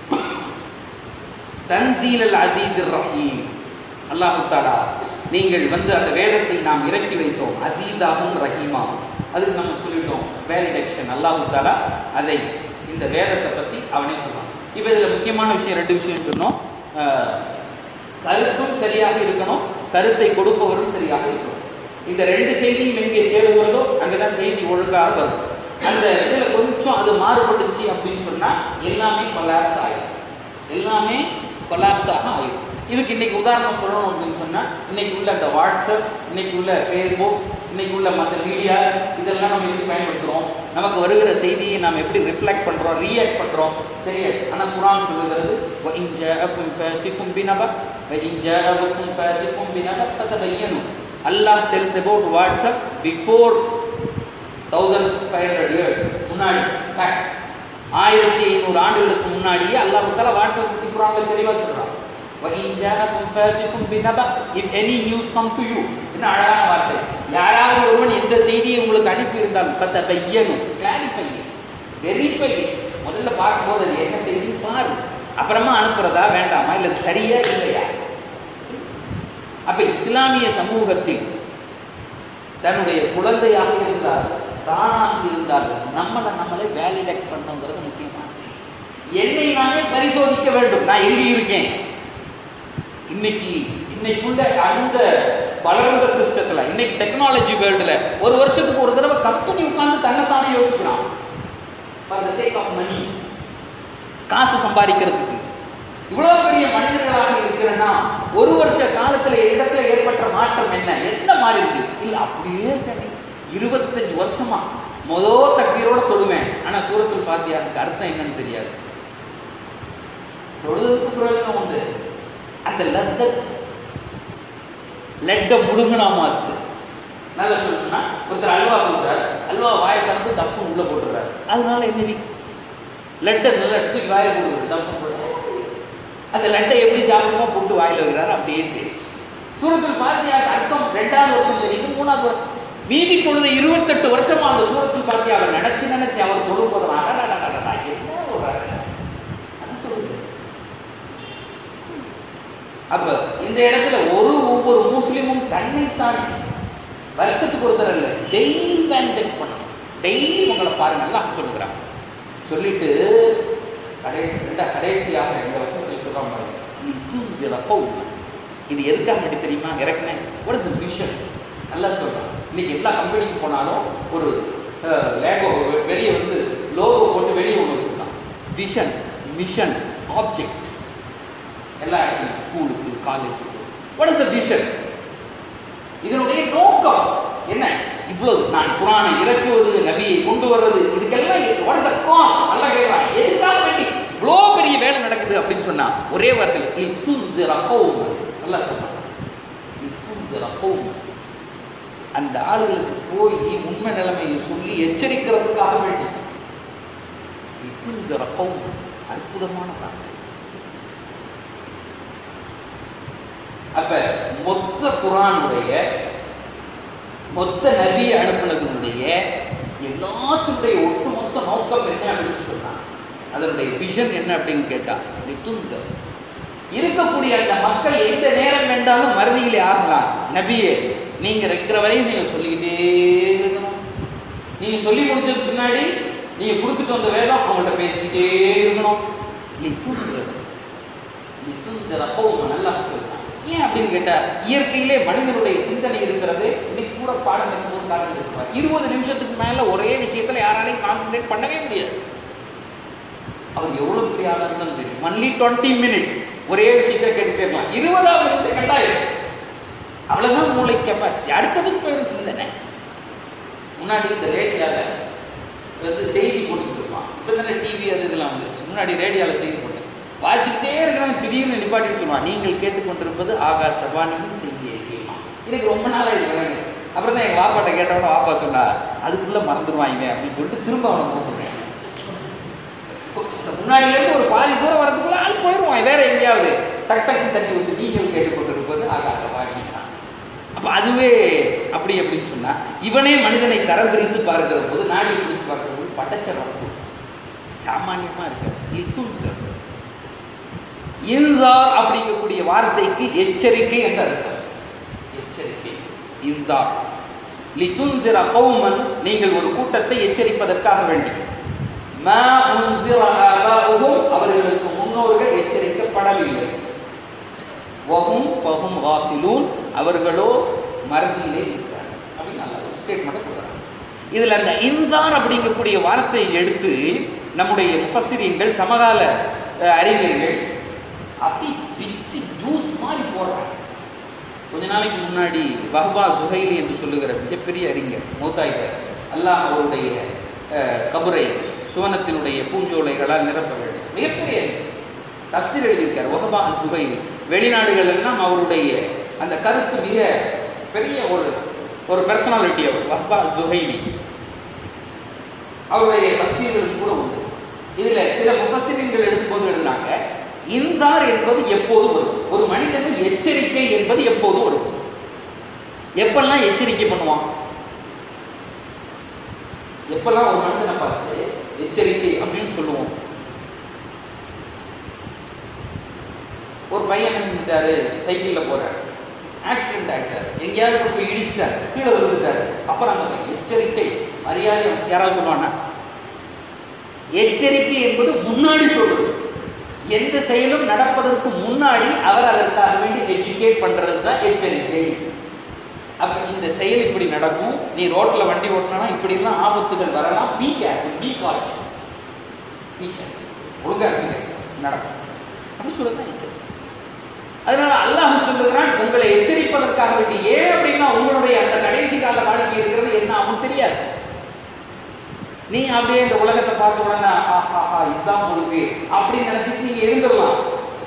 தன்சீல் அல் அசீஸ் ரஹீம் அல்லாஹு தாலா நீங்கள் வந்து அந்த வேதத்தை நாம் இறக்கி வைத்தோம் அசீஸாகவும் ரஹீமாகவும் அதுக்கு நம்ம சொல்லிட்டோம் வேலிடேக்ஷன் அல்லாஹு தாலா அதை இந்த வேதத்தை பற்றி அவனே சொல்றான் இப்போ இதில் முக்கியமான விஷயம் ரெண்டு விஷயம் சொன்னோம் அஹ், கருத்தும் சரியாக இருக்கணும் கருத்தை கொடுப்பவரும் சரியாக இருக்கணும் இந்த ரெண்டு செய்தியும் எங்கே சேருகிறதோ அங்கே தான் செய்தி ஒழுங்காக வரும் அந்த இதில் கொஞ்சம் அது மாறுபட்டுச்சு அப்படின்னு சொன்னால் எல்லாமே கொலாப்ஸ் ஆகிடும் எல்லாமே கொலாப்ஸ் ஆக ஆயிடும் இதுக்கு இன்னைக்கு உதாரணம் சொல்லணும் அப்படின்னு சொன்னால் இன்னைக்கு உள்ள அந்த வாட்ஸ்அப் இன்னைக்கு உள்ள ஃபேஸ்புக் இன்னைக்கு உள்ள மற்ற மீடியா இதெல்லாம் நம்ம எப்படி பயன்படுத்துகிறோம் நமக்கு வருகிற செய்தியை நாம் எப்படி ரிஃப்ளெக்ட் பண்ணுறோம் ரியாக்ட் பண்ணுறோம் தெரியாது ஆனால் குரான் சொல்லுகிறது "வ இன் ஜாஅக்கும் ஃபாசிக்கும் பினப وَإِنْ جَاءَكُمْ فَاسِقٌ بِنَبَأٍ فَتَبَيَّنُوا Allah tells about WhatsApp before 1500 years முன்னாடி back. ஆயிரத்தி ஐநூறு ஆண்டுகளுக்கு முன்னாடியே அல்லாஹ் தாலா வாட்ஸ்அப் பத்தி குரான்ல தெளிவா சொல்றான் وَإِنْ جَاءَكُمْ فَاسِقٌ بِنَبَأٍ if any news come to you என்ன அழகான வார்த்தை யாராவது ஒருவன் எந்த செய்தியை உங்களுக்கு அனுப்பி இருந்தாலும் ஃபதபையனு கிளாரிஃபை வெரிஃபை முதல்ல பார்க்கும்போது அது என்ன செய்தின்னு பாரு அப்புறமா அனுப்புறதா வேண்டாமா இல்லை அது சரியா இல்லையா அப்ப இஸ்லாமிய சமூகத்தில் தன்னுடைய குழந்தையாக இருந்தால் தானாக இருந்தால் நம்மளை நம்மளே வேலிடேட் பண்ணுங்கிறது முக்கியமான என்னை நானே பரிசோதிக்க வேண்டும் நான் எங்கே இருக்கேன் இன்னைக்கு இன்னைக்குள்ள அந்த வளர்ந்த சிஸ்டத்துல இன்னைக்கு டெக்னாலஜி வேர்ல்டுல ஒரு வருஷத்துக்கு ஒரு தடவை கம்பெனி உட்கார்ந்து தன்னைத்தானே யோசிக்கிறான் for the sake of money காசு சம்பாதிக்கிறதுக்கு இவ்வளவு பெரிய மனிதர்களாக இருக்கிறன்னா ஒரு வருஷ காலத்துல இடத்துல ஏற்பட்ட மாற்றம் என்ன என்ன மாறி இருக்கு இல்ல அப்படியே இருக்கேன் இருபத்தஞ்சு வருஷமா மொதல் தக்கீரோட தொடுவேன் ஆனா சூரத்துல் ஃபாத்தியாவுக்கு அர்த்தம் என்னன்னு தெரியாது தொழுதுக்கு பிரயோஜனம் உண்டு அந்த லத்த லெட்டை முழுங்கினாமா இருக்கு நல்லா சொல்லணும்னா ஒருத்தர் அல்வா கொடுக்குறாரு அல்வா வாயை திறந்து தப்பு உள்ள போட்டுறாரு அதனால என்ன லெட்டை நல்லா தூக்கி வாயை போடுறாரு தப்பு போடுறாரு அந்த லெட்டை எப்படி ஜாபகமாக போட்டு வாயில் வைக்கிறாரு அப்படியே டேஸ்ட் சூரத்தில் பாத்தியாக்கு அர்த்தம் ரெண்டாவது வருஷம் தெரியுது மூணாவது வருஷம் மீதி தொழுத இருபத்தெட்டு வருஷமா அந்த சூரத்தில் பாத்தியாவை நினைச்சு நினைச்சு அவர் தொழு போதும் என்ன ஒரு ரசனை அது தொழுது அப்ப இந்த இடத்துல ஒரு ஒவ்வொரு முஸ்லீமும் தன்னைத்தான் வருஷத்துக்கு ஒருத்தர் இல்லை டெய்லி வேலிடேட் பண்ணணும் டெய்லி உங்களை பாருங்க நல்லா சொல்லுகிறான் சொல்லிட்டு கடை ரெண்டா கடைசியாக இந்த வருஷத்துல சொல்றாங்க பாருங்க இது சிறப்போ இது எதுக்காக வேண்டி தெரியுமா இறக்குனேன் what is the vision நல்லா சொல்றான் இன்னைக்கு எல்லா கம்பெனிக்கு போனாலும் ஒரு லேகோ வெளியே வந்து லோகோ போட்டு வெளியே ஒன்று வச்சிருக்கான் விஷன் மிஷன் ஆப்ஜெக்ட் எல்லா இடத்துலையும் ஸ்கூலுக்கு காலேஜுக்கு what is the விஷன் இதனுடைய நோக்கம் என்ன இவ்வளவு நான் குரானை இறக்குவது நபியை கொண்டு வர்றது இதுக்கெல்லாம் what is the cause நல்லா கேட்கலாம் எதுக்காக வேண்டி இவ்வளோ பெரிய வேலை நடக்குது அப்படின்னு சொன்னா ஒரே வார்த்தையில் லித்துசிர கௌம் நல்லா சொன்னான் லித்துசிர கௌம் அந்த ஆளுகளுக்கு போய் உண்மை நிலைமையை சொல்லி எச்சரிக்கிறதுக்காக வேண்டி லித்துசிர கௌம் அற்புதமான வார்த்தை அப்ப மொத்த குரானுடைய மொத்த நபியை அனுப்புனதுடைய எல்லாத்தினுடைய ஒட்டுமொத்த நோக்கம் என்ன அப்படின்னு சொன்னான் அதனுடைய விஷன் என்ன அப்படின்னு கேட்டா லித்துன்சர் இருக்கக்கூடிய அந்த மக்கள் எந்த நேரம் வேண்டாலும் மறுதியிலே ஆகலாம் நபியே நீங்க இருக்கிற வரையும் நீங்க சொல்லிக்கிட்டே இருக்கணும் நீங்க சொல்லி முடிச்சதுக்கு பின்னாடி நீங்க கொடுத்துட்டு வந்த வேதம் அவங்கள்ட்ட பேசிக்கிட்டே இருக்கணும் லித்துன்சர் லித்துன்சர் அப்போ உங்க நல்லா சொல்றான் ஏன் அப்படின்னு கேட்டா இயற்கையிலே மனிதனுடைய சிந்தனை இருக்கிறது இன்னைக்கு கூட பாடம் இருக்கும்போது காரணம் இருக்கிறார் இருபது நிமிஷத்துக்கு மேல ஒரே விஷயத்துல யாராலையும் கான்சென்ட்ரேட் பண்ணவே முடியாது அவர் எவ்வளவு பெரிய ஆளா இருந்தாலும் தெரியும் ஒன்லி டுவெண்ட்டி மினிட்ஸ் ஒரே விஷயத்தை கேட்டுட்டே இருக்கலாம் இருபதாவது நிமிஷம் கட்டாயம் அவ்வளவுதான் மூளை கெப்பாசிட்டி அடுத்ததுக்கு போயிடும் சிந்தனை முன்னாடி இந்த ரேடியோல வந்து செய்தி போட்டுக்கிட்டு இருப்பான் இப்போ தானே டிவி அது இதெல்லாம் வந்துருச்சு முன்னாடி ரேடியோவில் செய்தி போட்டு வாசிக்கிட்டே இருக்கிறவன் திடீர்னு நிப்பாட்டி சொல்லுவான் நீங்கள் கேட்டுக்கொண்டிருப்பது ஆகாசவாணியின் செய்தி அறிக்கைமா எனக்கு ரொம்ப நாளாக இது விளங்கு அப்புறம் தான் எங்கள் வாப்பாட்ட கேட்டவன வாப்பா சொன்னா அதுக்குள்ளே மறந்துடுவாங்க அப்படின்னு சொல்லிட்டு திரும்ப அவனை கூப்பிடுறேன் முன்னாடியிலேருந்து ஒரு பாதி தூரம் வரதுக்குள்ள ஆள் போயிடுவான் வேற எங்கேயாவது டக் டக்கு தட்டி விட்டு நீங்கள் கேட்டுக்கொண்டிருப்பது ஆகாசவாணி அப்போ அதுவே அப்படி அப்படின்னு சொன்னா இவனே மனிதனை தரம் பிரித்து பார்க்கிற போது நாடியை பிடித்து பார்க்கிற போது படைச்ச ரப்பு சாமானியமாக இருக்கு லித்துன் சார் இன்சார் அப்படிங்கக்கூடிய வார்த்தைக்கு எச்சரிக்கை என்று அர்த்தம் எச்சரிக்கை இன்சார் லிதுன்சிர கௌமன் நீங்கள் ஒரு கூட்டத்தை எச்சரிப்பதற்காக வேண்டி மா உன்சிர ஆபாஉஹும் அவர்களுக்கு முன்னோர்கள் எச்சரிக்கப்படவில்லை வஹும் ஃபஹும் காஃபிலூன் அவர்களோ மறதியிலே இருக்கிறார்கள் அப்படின்னு நல்ல ஒரு ஸ்டேட்மெண்ட் கொடுக்குறாங்க இதில் அந்த இன்சார் அப்படிங்கக்கூடிய வார்த்தையை எடுத்து நம்முடைய முஃபசிரியங்கள் சமகால அஹ், அறிஞர்கள் அப்படி பிச்சு ஜூஸ் மாதிரி போடுறாங்க கொஞ்ச நாளைக்கு முன்னாடி வஹ்பா சுஹைலி என்று சொல்லுகிற மிகப்பெரிய அறிஞர் மூத்தாய்வர் அல்லாஹ் அவருடைய அஹ், கபரை சுவனத்தினுடைய பூஞ்சோலைகளால் நிரப்ப வேண்டும் மிகப்பெரிய அறிஞர். தப்சீர் எழுதியிருக்கார் வஹபா சுஹைலி வெளிநாடுகள் எல்லாம் அவருடைய அந்த கருத்து மிக பெரிய ஒரு ஒரு பர்சனாலிட்டி அவர் வஹ்பா சுஹைலி அவருடைய தப்சீர்கள் கூட உண்டு இதுல சில முஃபஸ்ஸிரின்கள் எழுதும்போது எழுதுனாங்க இன்தார் என்பது எப்போது வரும் ஒரு மனிதனுக்கு எச்சரிக்கை என்பது எப்போது வரும் எப்பெல்லாம் எச்சரிக்கை பண்ணுவான் எப்பெல்லாம் ஒரு மனுஷனை பார்த்து எச்சரிக்கை அப்படின்னு சொல்லுவோம் ஒரு பையன் நின்றுட்டாரு சைக்கிளில் போறாரு ஆக்சிடென்ட் ஆகிட்டார் எங்கேயாவது கொண்டு போய் இடிச்சிட்டார் கீழே விழுந்துட்டாரு அப்புறம் அந்த பையன் எச்சரிக்கை மரியாதை யாராவது சொல்லுவானா எச்சரிக்கை என்பது முன்னாடி சொல்றது எந்த செயலும் நடப்பதற்கு முன்னாடி அவர் அதற்காக வேண்டி எஜுகேட் பண்றது தான் எச்சரிக்கை அப்ப இந்த செயல் இப்படி நடக்கும் நீ ரோட்ல வண்டி ஓட்டினா இப்படிலாம் ஆபத்துகள் வரலாம் be careful be caution be ஒழுங்கா இருக்குங்க நடக்கும் அப்படி சொல்றது எச்சரிக்கை அதனால அல்லாஹ் சொல்லுகிறான் உங்களை எச்சரிப்பதற்காக வேண்டி ஏன் அப்படின்னா உங்களுடைய அந்த கடைசி கால வாழ்க்கை இருக்கிறது என்ன ஆகும் தெரியாது நீ அப்படியே இந்த உலகத்தை பார்த்த உடனே ஆஹா ஹா இதுதான் உங்களுக்கு அப்படின்னு நினைச்சிட்டு நீங்க இருந்துடலாம்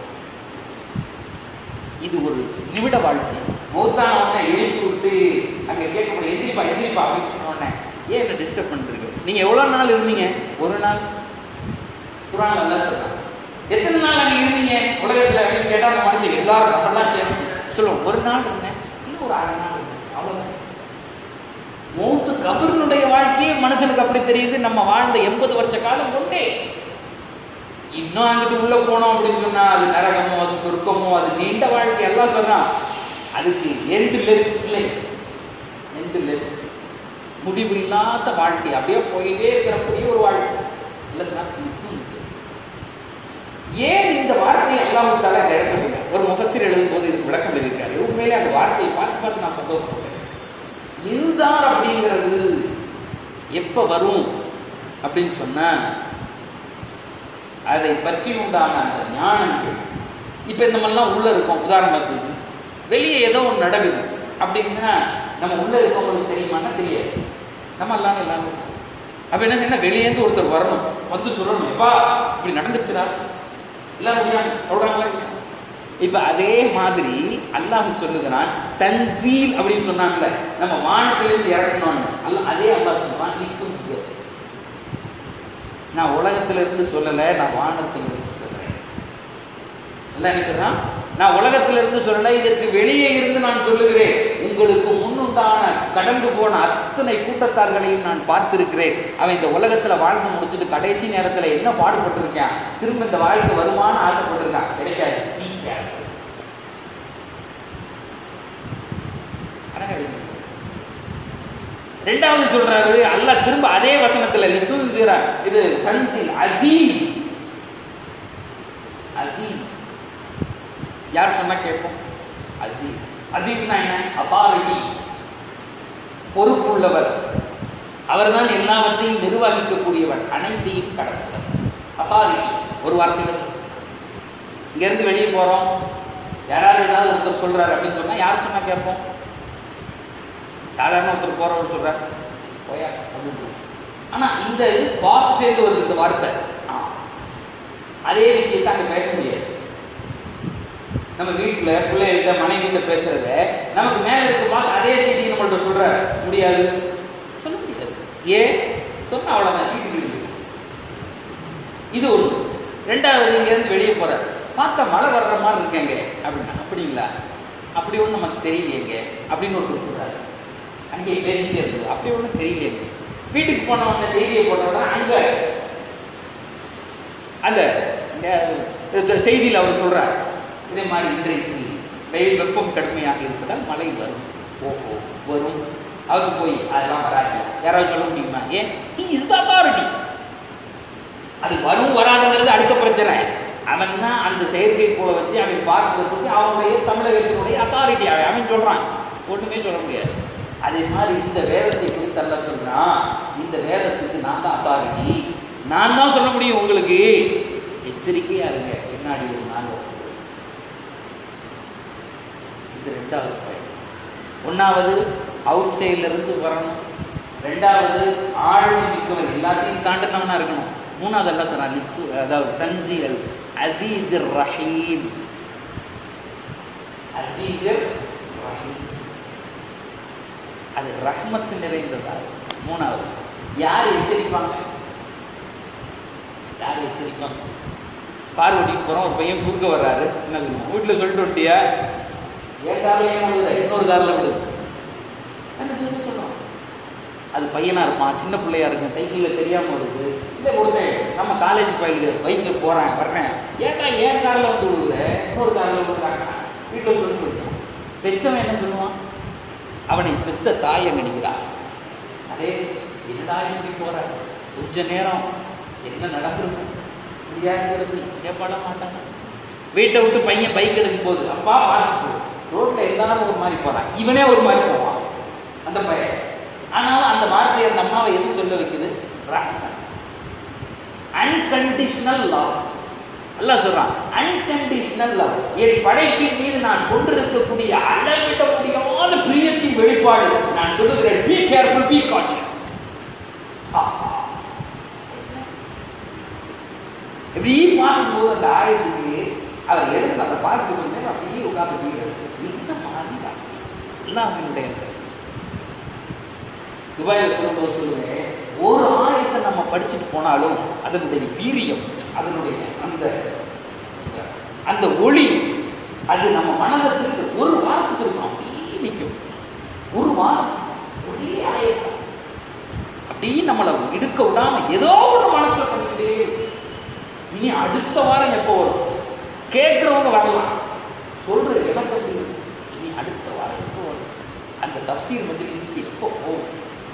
இது ஒரு நிமிட வாழ்க்கை மௌத்தான உடனே எழுப்பி விட்டு அங்க கேட்கக்கூடிய எந்திரிப்பா எந்திரிப்பா அப்படின்னு சொன்ன உடனே ஏன் என்ன டிஸ்டர்ப் பண்ணிருக்கு நீங்க எவ்வளவு நாள் இருந்தீங்க ஒரு நாள் குரான் நல்லா சொல்றாங்க எத்தனை நாள் அங்க இருந்தீங்க உலகத்துல அப்படின்னு கேட்டா அந்த மனுஷன் எல்லாரும் நம்மெல்லாம் சேர்ந்து சொல்லுவோம் ஒரு நாள் இருந்தேன் இல்லை ஒரு அரை நாள் இருந்தேன் அவ்வளவுதான் மூத்து கபரினுடைய வாழ்க்கையே மனுஷனுக்கு அப்படி தெரியுது நம்ம வாழ்ந்த எண்பது வருஷ காலம் உண்டே இன்னும் அங்கிட்டு உள்ள போனோம் அப்படின்னு சொன்னா அது நரகமோ அது சொர்க்கமோ அது நீண்ட வாழ்க்கை எல்லாம் சொன்னா அதுக்கு endless life endless முடிவு இல்லாத வாழ்க்கை அப்படியே போயிட்டே இருக்கிறக்கூடிய ஒரு வாழ்க்கை இல்லை சார் ஏன் இந்த வார்த்தையை அல்லாஹு தாலா இந்த இடத்துல இல்லை? ஒரு முஃபஸிர் எழுதும்போது இதுக்கு விளக்கம் எழுதியிருக்காரு உண்மையிலே அந்த வார்த்தையை பார்த்து பார்த்து நான் சந்தோஷப்பட்டேன் இதுதான் அப்படிங்கிறது எப்போ வரும் அப்படின்னு சொன்னா அதை பற்றி உண்டான அந்த ஞானங்கள் இப்போ இந்த மாதிரிலாம் உள்ள இருக்கோம் உதாரணத்துக்கு வெளியே ஏதோ ஒன்று நடக்குது அப்படின்னா நம்ம உள்ள இருக்கவங்களுக்கு தெரியுமான்னா தெரியாது நம்ம எல்லாம் எல்லாரும் அப்போ என்ன செய்யணும் வெளியேந்து ஒருத்தர் வரணும் வந்து சொல்லணும் எப்பா இப்படி நடந்துச்சுடா எல்லாம் முடியாது சொல்றாங்களா இல்லையா இப்ப அதே மாதிரி அல்லாஹ் சொல்லுகிறான் தன்சீல் அப்படின்னு சொன்னாங்கல்ல நம்ம வானத்திலிருந்து இறக்கணும்னு அல்ல அதே அல்லாஹ் சொல்லுவான் நீக்கும் நான் உலகத்துல இருந்து சொல்லலை நான் வானத்திலிருந்து சொல்றேன் எல்லாம் என்ன சொல்றான் நான் உலகத்துல இருந்து சொல்லலை இதற்கு வெளியே இருந்து நான் சொல்லுகிறேன் உங்களுக்கு முன்னுண்டான கடந்து போன அத்தனை கூட்டத்தார்களையும் நான் பார்த்திருக்கிறேன் அவன் இந்த உலகத்துல வாழ்ந்து முடிச்சுட்டு கடைசி நேரத்துல என்ன பாடுபட்டிருக்கான் திரும்ப இந்த வாழ்க்கை வருமானு ஆசைப்பட்டிருக்கான் கிடைக்காது Be careful. அழகா எழுதியிருக்காரு. ரெண்டாவது சொல்றாரு அல்லாஹ் திரும்ப அதே வசனத்துல லித்துந்திரா இது தன்சில் அசீஸ் அசீஸ் யார் சொன்னா கேட்போம் அசீஸ் அசீஸ்னா என்ன அத்தாரிட்டி பொறுப்புள்ளவர் அவர்தான் எல்லாவற்றையும் நிர்வகிக்கக்கூடியவர் அனைத்தையும் கடந்தவர் அத்தாரிட்டி ஒரு வார்த்தையில் சொல்றேன். இங்கேருந்து வெளியே போகிறோம் யாராவது ஏதாவது ஒருத்தர் சொல்றாரு அப்படின்னு சொன்னா யார் சொன்னா கேட்போம் சாதாரண ஒருத்தர் போறவர் சொல்றார் போயா அப்படின்னு ஆனா இந்த இது பாஸ்டேந்து வருது இந்த வார்த்தை ஆ. அதே விஷயத்தை அங்க பேச முடியாது நம்ம வீட்டுல பிள்ளைகிட்ட மனைவிட்ட பேசுறத நமக்கு மேல இருக்க பாஸ் அதே செய்தி நம்மள்ட்ட சொல்ற முடியாது சொல்ல முடியாது ஏன் சொன்னா அவ்வளவுதான் சீட்டு கிடைக்கும் இது ஒண்ணு ரெண்டாவது இங்க இருந்து வெளியே போற பார்த்தா மழை வர்ற மாதிரி இருக்கேங்க அப்படின்னா அப்படிங்களா அப்படி ஒன்றும் நமக்கு தெரியலையேங்க அப்படின்னு ஒருத்தர் சொல்றாரு அங்கே பேசிக்கிட்டே இருக்குது அப்படி ஒன்றும் தெரியலையேங்க வீட்டுக்கு போன உடனே செய்தியை போட்ட உடனே அங்க அந்த இந்த செய்தியில் அவர் சொல்றார் இதே மாதிரி இன்றைக்கு வெயில் வெப்பம் கடுமையாக இருப்பதால் மழை வரும் ஓஹோ வரும் அவருக்கு போய் அதெல்லாம் வராது யாராவது சொல்ல முடியுமா ஏன் நீ இஸ் அத்தாரிட்டி அது வரும் வராதுங்கிறது அடுத்த பிரச்சனை அவன் தான் அந்த செயற்கைக்கோளை வச்சு அவன் பார்க்கறதுக்கு அவனுடைய தமிழகத்தினுடைய அத்தாரிட்டி அவன் அவன் சொல்றான் ஒண்ணுமே சொல்ல முடியாது அதே மாதிரி இந்த வேதத்தை குறித்து அல்ல சொல்றான் இந்த வேதத்துக்கு நான் தான் அத்தாரிட்டி நான் தான் சொல்ல முடியும் உங்களுக்கு எச்சரிக்கையா இருங்க பின்னாடி ஒரு நாள் வரும். இது ரெண்டாவது பயன் ஒன்றாவது அவுட் சைட்லேருந்து வரணும் ரெண்டாவது ஆழ்வு மிக்கவர் எல்லாத்தையும் தாண்டினவனா இருக்கணும் மூணாவது எல்லாம் சொன்னா லித்து அதாவது தன்சீல் அசீஸ் ரஹீம் அசீசர் ரஹீம் அது ரஹ்மத்து நிறைந்ததா மூணாவது யார் எச்சரிப்பாங்க யார் எச்சரிப்பாங்க கார் ஓட்டிட்டு போகிறோம் ஒரு பையன் குறுக்க வர்றாரு என்ன வீட்டில் சொல்லிட்டு வந்துட்டியா என் காரில் ஏன் விடுது இன்னொரு காரில் விடுது எனக்கு என்ன சொல்லுவோம் அது பையனாக இருப்பான் சின்ன பிள்ளையா இருக்கும் சைக்கிளில் தெரியாமல் வருது இல்லை கொடுத்தேன் நம்ம காலேஜ் பைக்கில் பைக்கில் போகிறேன் வர்றேன் ஏன்டா ஏன் காரில் வந்து விடுவுற இன்னொரு காரில் விடுறாங்க வீட்டில் சொல்லிட்டு இருக்கான் பெத்தவன் என்ன சொல்லுவான் அவனை பெத்த தாயை நினைக்கிறான் அதே என்னடா இப்படி போற கொஞ்ச நேரம் என்ன நடந்திருக்கும் முடியாதுங்கிறது கேட்பாட மாட்டாங்க வீட்டை விட்டு பையன் பைக் எடுக்கும் போது அப்பா பார்த்து ரோட்ல எல்லாரும் ஒரு மாதிரி போறான் இவனே ஒரு மாதிரி போவான் அந்த பையன் ஆனாலும் அந்த வார்த்தையை அந்த அம்மாவை எது சொல்ல வைக்குது அன்கண்டிஷனல் லவ் அல்லாஹ் சொல்றான் அன்கண்டிஷனல் லவ் என் படைப்பின் மீது நான் கொண்டிருக்கக்கூடிய அளவிட முடியாத பிரியத்தின் வெளிப்பாடு நான் சொல்லுகிறேன் பி கேர்ஃபுல் பி காட்சன் இப்படி பார்க்கும்போது அந்த ஆயத்துக்கு அவர் எடுத்து அந்த பார்த்து கொஞ்ச நேரம் அப்படியே உட்கார்ந்து என்ன மாதிரி எல்லாம் அவனுடைய துபாயில் சொல்லும்போது சொல்லுவேன் ஒரு ஆயத்தை நம்ம படிச்சுட்டு போனாலும் அதனுடைய வீரியம் அதனுடைய அந்த அந்த ஒளி அது நம்ம மனதிற்கு ஒரு வாரத்துக்கு இருக்கும் அப்படியே நிற்கும் ஒரு வாரம் ஒரே ஆயத்தம் அப்படியே நம்மளை இடுக்க விடாம ஏதோ ஒரு மனசுல பண்ணிக்கிட்டே இருக்கும். இனி அடுத்த வாரம் எப்போ வரும் கேட்குறவங்க வரலாம் சொல்றது எனக்கு அப்படி இருக்கு. இனி அடுத்த வாரம் எப்போ வரும் அந்த தப்சீர் மஜ்லிஸுக்கு எப்போ போகும்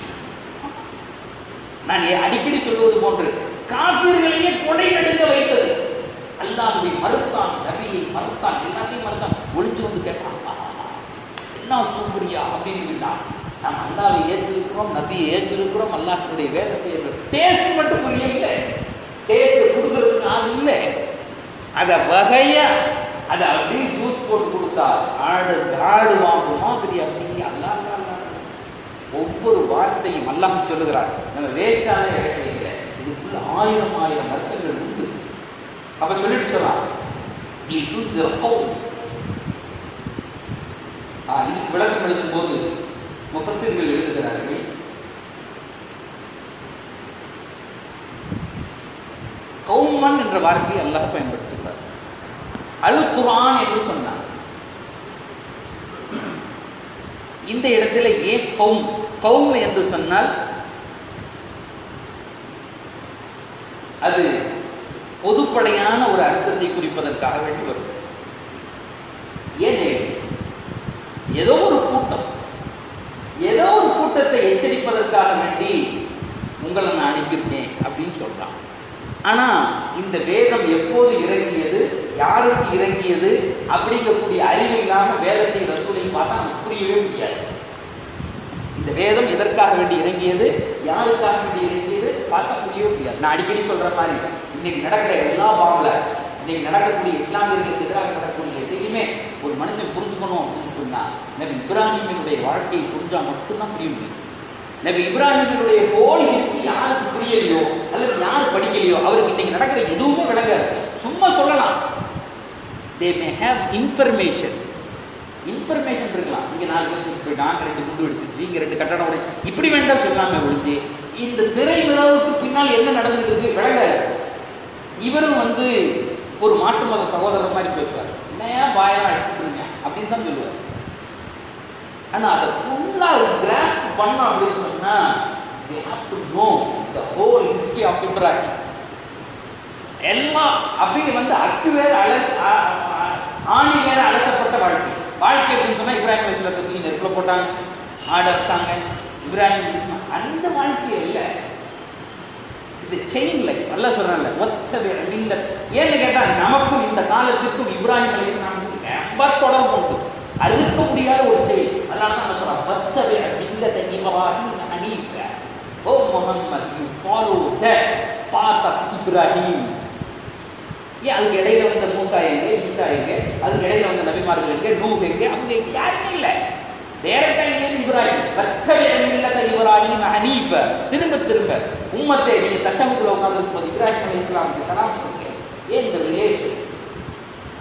நான் ஏ- அடிக்கடி சொல்வது போன்று காபிர்களையே கொடை நடுங்க வைத்தது அல்லாஹ்வை மறுத்தான் நபியை மறுத்தான் எல்லாத்தையும் மறுத்தான் ஒளிஞ்சு வந்து கேட்டான் ஆஹா, என்ன சூப்பரியா அப்படின்னு கேட்டான் நாம் அல்லாவை ஏற்றிருக்கிறோம் நபியை ஏற்றிருக்கிறோம் அல்லாஹ்வுடைய வேதத்தை ஏற்று டேஸ்ட் மட்டும் புரியல டேஸ்ட் கொடுக்கறதுக்கு ஆள் இல்லை அதை வகையா அதை அப்படியே ஜூஸ் போட்டு கொடுத்தா ஆடு ஆடு வாங்கும் மாதிரி அப்படியே அல்லாஹ் அல்லாஹ் அல்லாஹ் ஒவ்வொரு வார்த்தையும் அல்லாஹ் சொல்லுகிறார் நம்ம வேஸ்டான இடத்துல இதுக்குள்ள ஆயிரம் ஆயிரம் அர்த்தங்கள் உண்டு அப்ப சொல்லிட்டு சொல்லலாம் நீ தூக்குகிற கோவம் இதுக்கு விளக்கம் எழுதும் போது முஃபஸிர்கள் எழுதுகிறார்கள் கௌமன் என்ற வார்த்தையை அல்லாஹ் பயன்படுத்துகிறார் அல் குர்ஆன் என்று சொன்னார் இந்த இடத்துல ஏன் கௌம் கௌம் என்று சொன்னால் அது பொதுப்படையான ஒரு அர்த்தத்தை குறிப்பதற்காக வேண்டி வரும் ஏன் ஏதோ ஒரு கூட்டம் ஏதோ ஒரு கூட்டத்தை எச்சரிப்பதற்காக வேண்டி உங்களை நான் அனுப்பியிருக்கேன் அப்படின்னு சொல்றான் ஆனா இந்த வேதம் எப்போது இறங்கியது யாருக்கு இறங்கியது அப்படிங்கக்கூடிய அறிவு இல்லாம வேதத்தை ரசூலையும் பார்த்தா நமக்கு புரியவே முடியாது இந்த வேதம் எதற்காக வேண்டி இறங்கியது யாருக்காக வேண்டி இறங்கியது பார்த்தா புரியவே முடியாது நான் அடிக்கடி சொல்ற மாதிரி இன்னைக்கு நடக்கிற எல்லா பாம்புலாஸ் இன்னைக்கு நடக்கக்கூடிய இஸ்லாமியர்களுக்கு எதிராக நடக்கக்கூடிய எதையுமே ஒரு மனுஷன் புரிஞ்சுக்கணும் அப்படின்னு சொன்னா நபி இப்ராஹிமினுடைய வாழ்க்கையை புரிஞ்சா மட்டும்தான் புரிய முடியும் நபி இப்ராஹிமினுடைய ஹோல் ஹிஸ்டரி யாருக்கு புரியலையோ அல்லது யார் படிக்கலையோ அவருக்கு இன்னைக்கு நடக்கிற எதுவுமே விளங்காது சும்மா சொல்லலாம் they may have information information இருக்கலாம் இங்கே நாலு பேர் செத்து போயிட்டான் ரெண்டு குண்டு வெடிச்சிருச்சு இங்கே ரெண்டு கட்டடம் உடை இப்படி வேண்டாம் சொல்லாம ஒழிஞ்சு இந்த திரை விழாவுக்கு பின்னால் என்ன நடந்துட்டு இருக்கு விளங்காது இவரும் வந்து ஒரு மாட்டு மத சகோதரர் மாதிரி பேசுவார் என்னையா பாயம் அடிச்சுக்கிறீங்க அப்படின்னு தான் சொல்லுவார் ஆனா அதை ஃபுல்லாக கிராஸ்ப் பண்ணோம் அப்படின்னு சொன்னா they have to know the whole history of Ibrahim எல்லாம் அப்படியே வந்து அக்கு வேற அலச ஆ- ஆ- ஆணி வேற அலசப்பட்ட வாழ்க்கை வாழ்க்கை அப்படின்னு சொன்னா இப்ராஹிம் வயசுல தூக்கி நெருப்புல போட்டாங்க ஆடு அறுத்தாங்க இப்ராஹிம் அலைஹிஸ்ஸலாம். அந்த வாழ்க்கை இல்லை இது செயின் லைஃப் அல்ல சொல்றேன்ல ஒத்த இல்ல ஏன்னு கேட்டா நமக்கும் இந்த காலத்திற்கும் இப்ராஹிம் அலைஹிஸ்ஸலாமுக்கும் ரொம்ப தொடர்பு உண்டு அறுக்க முடியாத ஒரு செயின் அதனால தான் நான் சொல்றேன் ஒத்த இல்லத இப்ராஹிம் ஹனீஃப ஓ Muhammad you follow the path of Ibrahim ஏன் அதுக்கு இடையில வந்த மூசா எங்க ஈசா எங்க அதுக்கு இடையில வந்த நபிமார்கள் எங்க நூஹ் எங்க அவங்க எங்க யாருமே இல்லை டேரக்டா இங்கே இப்ராஹிம் வத்தவே இல்லத இப்ராஹிம் ஹனீஃப திரும்ப திரும்ப உம்மத்தை நீங்க தஷமுக்குள்ள உட்கார்ந்து போது இப்ராஹிம் அலைஹிஸ்ஸலாமுக்கு சலாம் சொல்லுங்க ஏன் இந்த ரிலேஷன்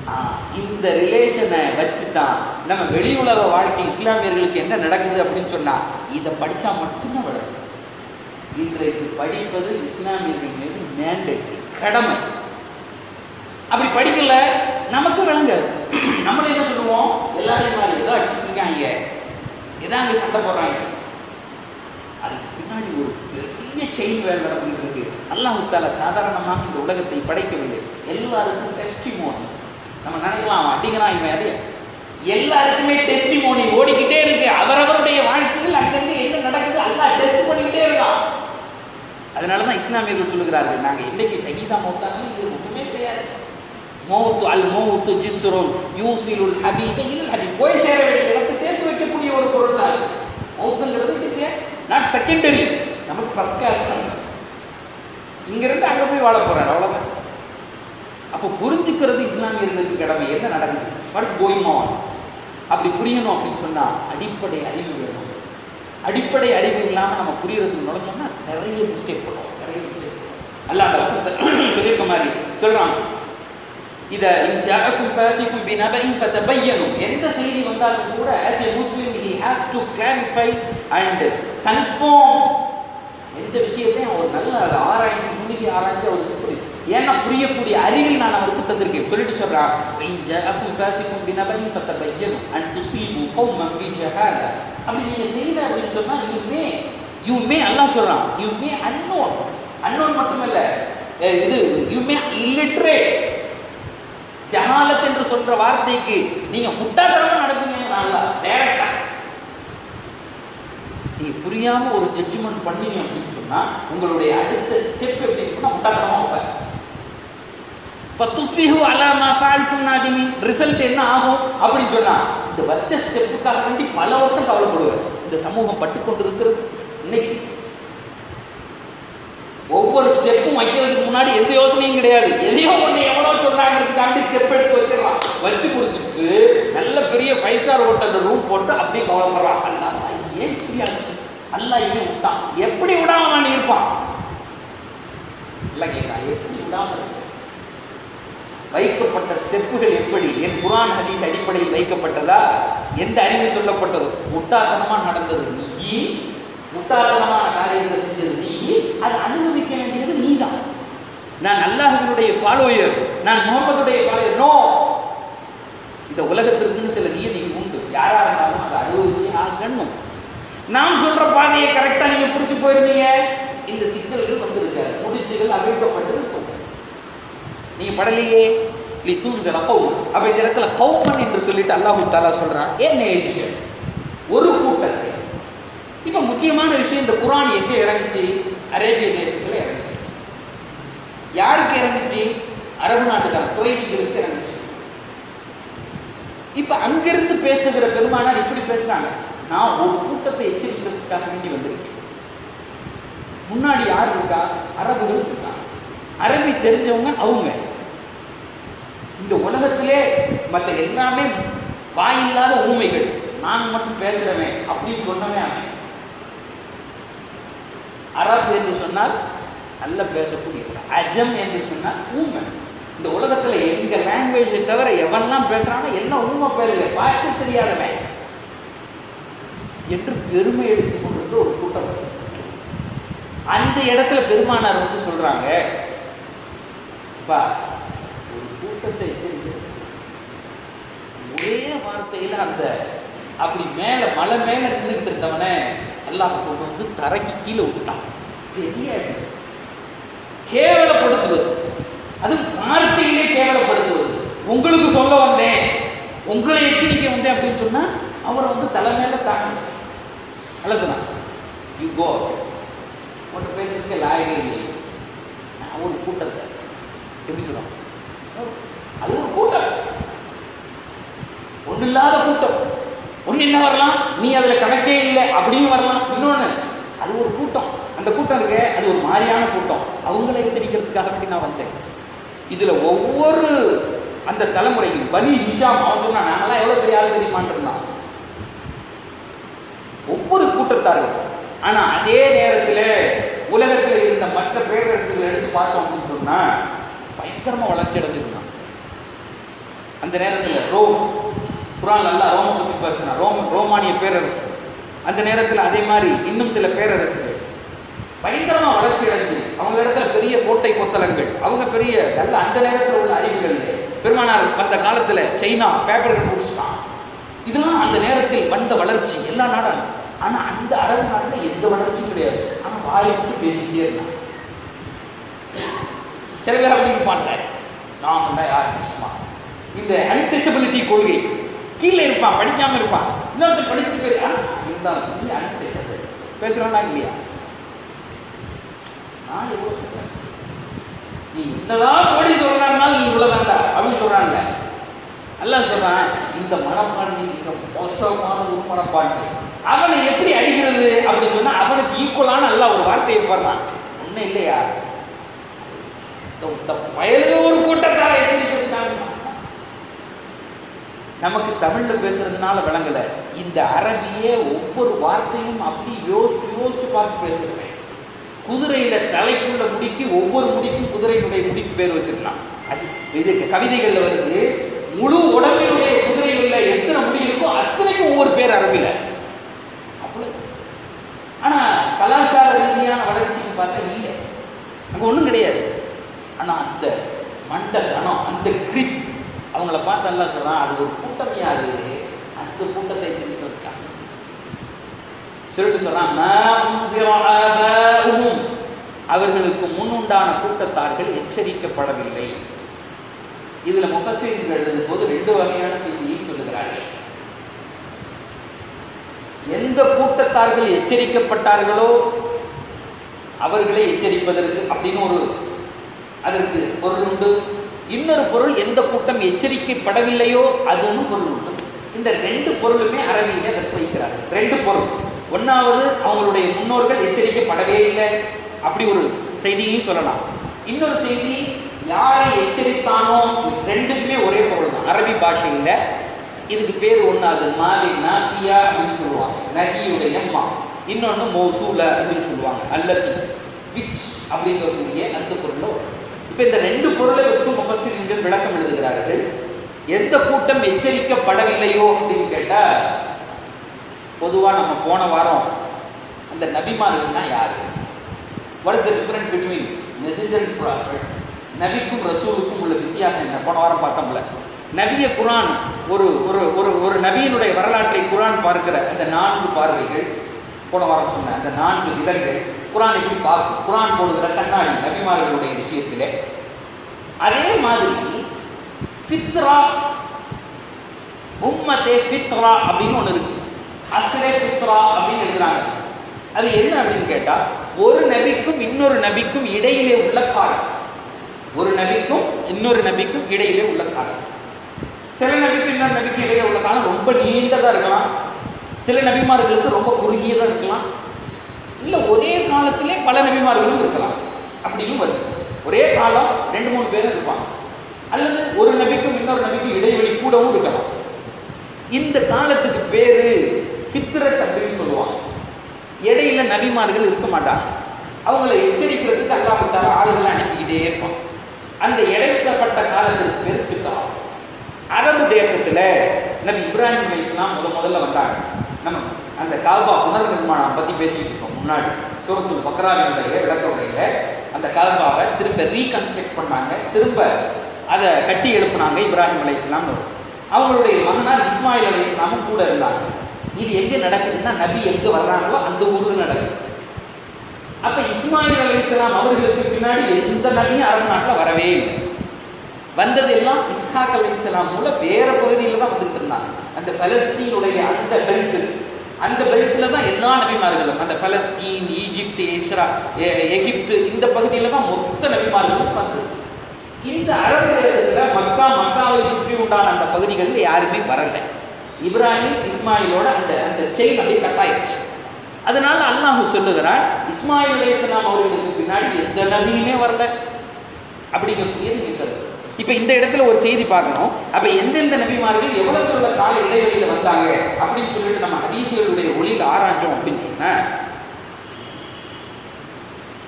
ஆ, இந்த ரிலேஷனை வச்சு தான் நம்ம வெளி உலக வாழ்க்கை இஸ்லாமியர்களுக்கு என்ன நடக்குது அப்படின்னு சொன்னா இதை படிச்சா மட்டும்தான் வளரும் இன்றைக்கு படிப்பது இஸ்லாமியர்கள் மீது மேண்டேட்டரி கடமை அப்படி படிக்கல நமக்கு விளங்காது நம்மள என்ன சொல்லுவோம் எல்லாரையும் மாதிரி ஏதோ அடிச்சுட்டு இருக்காங்க ஏதோ அங்கே சண்டை போடுறாங்க அதுக்கு பின்னாடி ஒரு பெரிய செயின் வேலை நடந்துட்டு இருக்கு அல்லாஹ் தால சாதாரணமாக இந்த உலகத்தை படைக்கவில்லை எல்லாருக்கும் டெஸ்டிமோனி நம்ம நினைக்கலாம் அவன் அடிக்கிறான் இவன் அடி எல்லாருக்குமே டெஸ்டிமோனி ஓடிக்கிட்டே இருக்கு அவரவருடைய வாழ்க்கையில் அங்கங்கே என்ன நடக்குது அல்லாஹ் டெஸ்ட் பண்ணிக்கிட்டே இருக்கான் அதனால தான் இஸ்லாமியர்கள் சொல்லுகிறார்கள் நாங்கள் என்னைக்கு ஷஹீதா மௌத்தானோ இது ஒன்றுமே கிடையாது மௌத்து அல் மௌத்து ஜிஸ்ருன் யூசிலுல் ஹபீப இல் ஹபீப் போய் சேர வேண்டிய இடத்தை சேர்த்து வைக்கக்கூடிய ஒரு பொருள் தான் இது. மௌத்துங்கிறது இது நாட் செகண்டரி நமக்கு ஃபர்ஸ்ட் கிளாஸ் இங்கிருந்து அங்கே போய் வாழ போறார் அவ்வளோதான் அப்போ புரிஞ்சுக்கிறது இஸ்லாமியர்களுக்கு கடமை என்ன நடக்குது வாட்ஸ் கோயிங் ஆன் அப்படி புரியணும் அப்படின்னு சொன்னா அடிப்படை அறிவு வேணும் அடிப்படை அறிவு இல்லாமல் நம்ம புரியறதுக்கு நுழைஞ்சோம்னா நிறைய மிஸ்டேக் பண்ணுவோம் நிறைய மிஸ்டேக் அல்ல அந்த வசனத்தை சொல்லியிருக்க மாதிரி சொல்றான் இத இன் ஜாஅக்கும் ஃபாசிக்கும் பினபஇன் ஃபதபையனும் எந்த செய்தி வந்தாலும் கூட as a muslim he has to clarify and confirm எந்த விஷயத்தையும் அவர் நல்ல அதை ஆராய்ந்து நுணுகி ஆராய்ந்து அவருக்கு புரியும் ஏன்னா புரியக்கூடிய அறிவில் நான் அவருக்கு தந்திருக்கேன் சொல்லிட்டு சொல்றான் இன் ஜாஅக்கும் ஃபாசிக்கும் பினபஇன் ஃபதபையனும் அன் துஸீபு கௌமன் பிஜஹாலா அப்படி நீங்க செய்யல அப்படின்னு சொன்னா யூ மே யூ மே அல்லாஹ் சொல்றான் யூ மே அன்னோன் அன்னோன் மட்டுமல்ல அஹ் இது யூ மே இல்லிட்ரேட் ஜஹாலத் என்று சொல்ற வார்த்தைக்கு நீங்க முட்டாள்தனமா நடப்பீங்க நல்லா டைரக்டா நீ புரியாம ஒரு ஜட்ஜ்மெண்ட் பண்ணீங்க அப்படின்னு சொன்னா உங்களுடைய அடுத்த ஸ்டெப் எப்படி இருக்குன்னா முட்டாள்தனமா வைப்பாங்க பத்துஸ்பிஹு அலா மா ஃபஅல்தும் நாதிமின் ரிசல்ட் என்ன ஆகும் அப்படின்னு சொன்னா இந்த வச்ச ஸ்டெப்புக்காக வேண்டி பல வருஷம் கவலைப்படுவார் இந்த சமூகம் பட்டுக்கொண்டு இருக்கிறது இன்னைக்கு ஒவ்வொரு ஸ்டெப்பும் வைக்கிறதுக்கு முன்னாடி எந்த யோசனையும் கிடையாது எதையோ ஒன்று எவ்வளோ சொன்னாங்கிறதுக்காண்டி ஸ்டெப் எடுத்து வச்சிடலாம் வச்சு கொடுத்துட்டு நல்ல பெரிய ஃபைவ் ஸ்டார் ஹோட்டலில் ரூம் போட்டு அப்படியே கவலைப்படுறான் அல்லா ஏன் இப்படி ஆச்சு அல்லா ஏன் விட்டான் எப்படி விடாம நான் இருப்பான் இல்லை கேட்கிறான் எப்படி விடாம இருப்பான் வைக்கப்பட்ட ஸ்டெப்புகள் எப்படி என் குரான் ஹதீஸ் அடிப்படையில் வைக்கப்பட்டதா எந்த அறிவு சொல்லப்பட்டது முட்டாள்தனமா நடந்தது நீ முட்டாள்தனமான காரியத்தை செஞ்சது நீ அதை அனுபவிக்க வேண்டியது நீதான் நான் அல்லாஹினுடைய ஃபாலோயர் நான் முகமதுடைய ஃபாலோயர் நோ இந்த உலகத்திற்குன்னு சில நியதிகள் உண்டு யாரா இருந்தாலும் அதை அனுபவிச்சு ஆகணும் நாம் சொல்ற பாதையை கரெக்டா நீங்க பிடிச்சு போயிருந்தீங்க இந்த சிக்கல்கள் வந்திருக்காது முடிச்சுகள் அவிழ்க்கப்பட்டிருக்கும் நீங்க படலையே நீ தூங்குகிற கௌம் அப்ப இந்த இடத்துல கௌமன் என்று சொல்லிட்டு அல்லாஹு தாலா சொல்றான் என்ன விஷயம் ஒரு கூட்டத்தை இப்ப முக்கியமான விஷயம் இந்த குரான் எங்க இறங்குச்சு அரேபிய தேசத்துல இறங்குச்சு யாருக்கு இறங்குச்சு அரபு நாட்டுக்கார குறைஷிகளுக்கு இறங்குச்சு இப்ப அங்கிருந்து பேசுகிற பெருமானார் இப்படி பேசுறாங்க நான் ஒரு கூட்டத்தை எச்சரிக்கிறதுக்காக வேண்டி வந்திருக்கேன் முன்னாடி யார் இருக்கா அரபுகள் இருக்காங்க அரபி தெரிஞ்சவங்க அவங்க இந்த உலகத்திலே மற்ற எல்லாமே வாயில்லாத ஊமைகள் நான் மட்டும் பேசுறவன் அப்படின்னு சொன்னவன் அவன் அரப் என்று சொன்னால் நல்ல பேசக்கூடிய அஜம் என்று சொன்னால் ஊமை இந்த உலகத்துல எங்க லாங்குவேஜை தவிர எவன்லாம் பேசுறானோ எல்லாம் ஊமை பேருங்க பாஷை தெரியாதவன் என்று பெருமை எடுத்துக் கொண்டிருந்த ஒரு கூட்டம் அந்த இடத்துல பெருமானார் வந்து சொல்றாங்க அப்பா ஒரு கூட்டத்தை எச்சரிக்கிறது ஒரே வார்த்தையில அந்த அப்படி மேல மலை மேல நின்றுட்டு இருந்தவனை அல்லாஹ் கொண்டு வந்து தரைக்கு கீழே விட்டுட்டான் பெரிய அடி. கேவலப்படுத்துவது அது வார்த்தையிலே கேவலப்படுத்துவது உங்களுக்கு சொல்ல வந்தேன் உங்களை எச்சரிக்கை வந்தேன் அப்படின்னு சொன்னா அவரை வந்து தலை மேல தாங்க அல்ல சொன்னான் யூ கோ உன்கிட்ட பேசுறதுக்கு லாயகே இல்லை நான் ஒரு கூட்டத்தை எப்படி சொல்லுவாங்க அது ஒரு கூட்டம் ஒண்ணு இல்லாத கூட்டம் ஒண்ணு என்ன வரலாம் நீ அதுல கணக்கே இல்லை அப்படின்னு வரலாம் இன்னொன்னு அது ஒரு கூட்டம் அந்த கூட்டம் இருக்கு அது ஒரு மாதிரியான கூட்டம் அவங்களை எச்சரிக்கிறதுக்காக வேண்டி நான் வந்தேன் இதுல ஒவ்வொரு அந்த தலைமுறையும் பனி ஹிஷாம் அவன் சொன்னா நாங்களாம் எவ்வளவு பெரிய ஆள் தெரியுமான்னு இருந்தான் ஒவ்வொரு கூட்டத்தார்கள் ஆனா அதே நேரத்துல உலகத்துல இருந்த மற்ற பேரரசுகளை எடுத்து பார்த்தோம் அப்படின்னு சொன்னா பயங்கரமா வளர்ச்சி அடைஞ்சிருந்தான் அந்த நேரத்தில் ரோம் குரான் நல்லா ரோம பற்றி பேசினா ரோம் ரோமானிய பேரரசு அந்த நேரத்தில் அதே மாதிரி இன்னும் சில பேரரசுகள் பயங்கரமாக வளர்ச்சி அடைஞ்சு அவங்க இடத்துல பெரிய கோட்டை கொத்தளங்கள் அவங்க பெரிய நல்ல அந்த நேரத்தில் உள்ள அறிவுகள் பெருமானார் வந்த காலத்தில் சைனா பேப்பர்கள் முடிச்சுட்டான் இதெல்லாம் அந்த நேரத்தில் வந்த வளர்ச்சி எல்லா நாடும் ஆனால் அந்த அரபு நாட்டில் எந்த வளர்ச்சியும் கிடையாது ஆனால் வாயை விட்டு பேசிக்கிட்டே இருந்தான் சில பேர் அப்படி இருப்பான்ல நாம் தான் யார் தெரியுமா இந்த அன்டச்சபிலிட்டி கொள்கை கீழே இருப்பான் படிக்காம இருப்பான் இன்னொருத்தர் படிச்சுட்டு போய் இருந்தான் அன்டச்சபிள் பேசுறானா இல்லையா நான் எவ்வளவு சொல்றேன்? நீ என்னதான் கோடி சொல்றாருனாலும் நீ இவ்வளவு வேண்டா அப்படின்னு சொல்றான்ல அல்லாஹ் சொல்றான் இந்த மனப்பான்மை மிக மோசமான ஒரு மனப்பான்மை அவனை எப்படி அடிக்கிறது அப்படின்னு சொன்னா அவனுக்கு ஈக்குவலான அல்லாஹ் ஒரு வார்த்தையை போடுறான் ஒன்றும் இல்லையா இந்த- இந்த பயலுக ஒரு கூட்டத்தாரை எச்சரிக்கிறதுக்காக நமக்கு தமிழ்ல பேசுறதுனால விளங்கல இந்த அரபியே ஒவ்வொரு வார்த்தையும் அப்படி யோசிச்சு யோசிச்சு பார்த்து பேசுறேன் குதிரையில தலைக்குள்ள முடிக்கு ஒவ்வொரு முடிக்கும் குதிரையினுடைய முடிக்கு பேர் வச்சிருந்தான் அது இது கவிதைகள்ல வருது முழு உடம்பினுடைய குதிரைகள்ல எத்தனை முடி இருக்கோ அத்தனைக்கும் ஒவ்வொரு பேர் அரபில அவ்வளவு ஆனா கலாச்சார ரீதியான வளர்ச்சின்னு பார்த்தா இல்லை அங்க ஒண்ணும் கிடையாது ஆனா அந்த மண்ட கணம் அந்த கிரிப் அவங்கள பார்த்து எல்லாம் சொல்றான் அது ஒரு கூட்டம் யாரு அந்த கூட்டத்தை எச்சரிக்கிறதுக்காக சொல்லிட்டு சொல்றான் "மா உன்சிர ஆபாஉஹும்." அவர்களுக்கு முன்னுண்டான கூட்டத்தார்கள் எச்சரிக்கப்படவில்லை இதுல முஃபஸீர்கள் எழுதும் போது ரெண்டு வகையான செய்தியை சொல்லுகிறார்கள் எந்த கூட்டத்தார்கள் எச்சரிக்கப்பட்டார்களோ அவர்களை எச்சரிப்பதற்கு அப்படின்னு ஒரு அதற்கு பொருள் உண்டு இன்னொரு பொருள் எந்த கூட்டம் எச்சரிக்கப்படவில்லையோ அதுன்னு பொருள் உண்டு இந்த ரெண்டு பொருளுமே அரபியிலே அதற்கு வைக்கிறார்கள் ரெண்டு பொருள் ஒன்றாவது அவங்களுடைய முன்னோர்கள் எச்சரிக்கப்படவே இல்லை அப்படி ஒரு செய்தியையும் சொல்லலாம் இன்னொரு செய்தி யாரை எச்சரித்தானோ ரெண்டுக்குமே ஒரே பொருள் தான் அரபி பாஷையில் இதுக்கு பேர் ஒன்று அது மாலி நாபியா அப்படின்னு சொல்லுவாங்க நகியுடைய மா இன்னொன்று மோசூல அப்படின்னு சொல்லுவாங்க அல்லதி விச் அப்படிங்கக்கூடிய அந்த பொருளில் வரும் இப்போ இந்த ரெண்டு பொருளை வச்சு முஃபஸிர்கள் விளக்கம் எழுதுகிறார்கள் எந்த கூட்டம் எச்சரிக்கப்படவில்லையோ அப்படின்னு கேட்டால் பொதுவாக நம்ம போன வாரம் அந்த நபிமார்கள்னா யாரு what is the difference between messenger prophet நபிக்கும் ரசூலுக்கும் உள்ள வித்தியாசம் என்ன போன வாரம் பார்த்தோம்ல நபிய குரான் ஒரு ஒரு ஒரு ஒரு நபியினுடைய வரலாற்றை குரான் பார்க்கிற அந்த நான்கு பார்வைகள் போன வாரம் சொன்ன அந்த நான்கு விதங்கள் குரான் எப்படி பார்க்கும் குரான் போடுகிற கண்ணாடி நபிமார்களுடைய விஷயத்திலே அதே மாதிரி ஃபித்ரா உம்மத்தே ஃபித்ரா அப்படின்னு ஒன்று இருக்கு அஸ்ரே ஃபித்ரா அப்படின்னு எழுதுறாங்க அது என்ன அப்படின்னு கேட்டா ஒரு நபிக்கும் இன்னொரு நபிக்கும் இடையிலே உள்ள காலம் ஒரு நபிக்கும் இன்னொரு நபிக்கும் இடையிலே உள்ள காலம் சில நபிக்கு இன்னொரு நபிக்கு இடையே உள்ள காலம் ரொம்ப நீண்டதா இருக்கலாம் சில நபிமார்களுக்கு ரொம்ப குறுகியதா இருக்கலாம் இல்ல ஒரே காலத்திலே பல நபிமார்களும் இருக்கலாம் அப்படியும் வருது ஒரே காலம் ரெண்டு மூணு பேரும் இருப்பாங்க அல்லது ஒரு நபிக்கும் இன்னொரு நபிக்கும் இடைவெளி கூடவும் இருக்கலாம் இந்த காலத்துக்கு பேரு ஃபித்ரத் அப்படின்னு சொல்லுவாங்க இடையில நபிமார்கள் இருக்க மாட்டாங்க அவங்கள எச்சரிக்கிறதுக்கு அல்லாஹால ஆளுகளை அனுப்பிக்கிட்டே இருப்பான் அந்த இடைப்பட்ட காலத்துக்கு பேர் ஃபித்ரா அரபு தேசத்துல நபி இப்ராஹிம் அலி இஸ்லாம் முத முதல்ல வந்தாங்க நம்ம அந்த கால்பா புனர் நிர்மாணம் பத்தி பேசிட்டு இருக்கோம் முன்னாடி சூரத்துல் பக்ராவினுடைய விளக்க உரையில அந்த கால்பாவை திரும்ப ரீகன்ஸ்ட்ரக்ட் பண்ணாங்க திரும்ப அதை கட்டி எழுப்புனாங்க இப்ராஹிம் அலி இஸ்லாம் அவங்களுடைய மகனார் இஸ்மாயில் அலி இஸ்லாமும் கூட இருந்தாங்க இது எங்க நடக்குதுன்னா நபி எங்க வர்றாங்களோ அந்த ஊர்ல நடக்குது அப்ப இஸ்மாயில் அலி இஸ்லாம் அவர்களுக்கு பின்னாடி எந்த நபியும் அரபு நாட்டில் வரவே இல்லை வந்தது எல்லாம் இஸ்ஹாக் அலி இஸ்லாம் மூலம் வேற பகுதியில் தான் வந்துட்டு இருந்தாங்க அந்த பலஸ்தீனுடைய அந்த பெல்ட் அந்த பெல்ட்ல தான் எல்லா நபிமார்களும் அந்த பலஸ்தீன் ஈஜிப்ட் இஸ்ரா எ- எகிப்து இந்த பகுதியில தான் மொத்த நபிமார்களும் வந்தது இந்த அரபு தேசத்துல மக்கா மக்காவை சுற்றி உண்டான அந்த பகுதிகளில் யாருமே வரல இப்ராஹிம் இஸ்மாயிலோட அந்த அந்த செயின் அப்படியே கட்டாயிடுச்சு அதனால அல்லாஹ் சொல்லுகிறான் இஸ்மாயில் அலைஹிஸ்ஸலாம் அவர்களுக்கு பின்னாடி எந்த நபியுமே வரல அப்படிங்கக்கூடியது இருக்கிறது இப்போ இந்த இடத்துல ஒரு செய்தி பார்க்கணும் அப்ப எந்தெந்த நபிமார்கள் எவ்வளவு உள்ள கால இடைவெளியில வந்தாங்க அப்படின்னு சொல்லிட்டு நம்ம ஹதீசுகளுடைய ஒளியில் ஆராய்ஞ்சோம் அப்படின்னு சொன்ன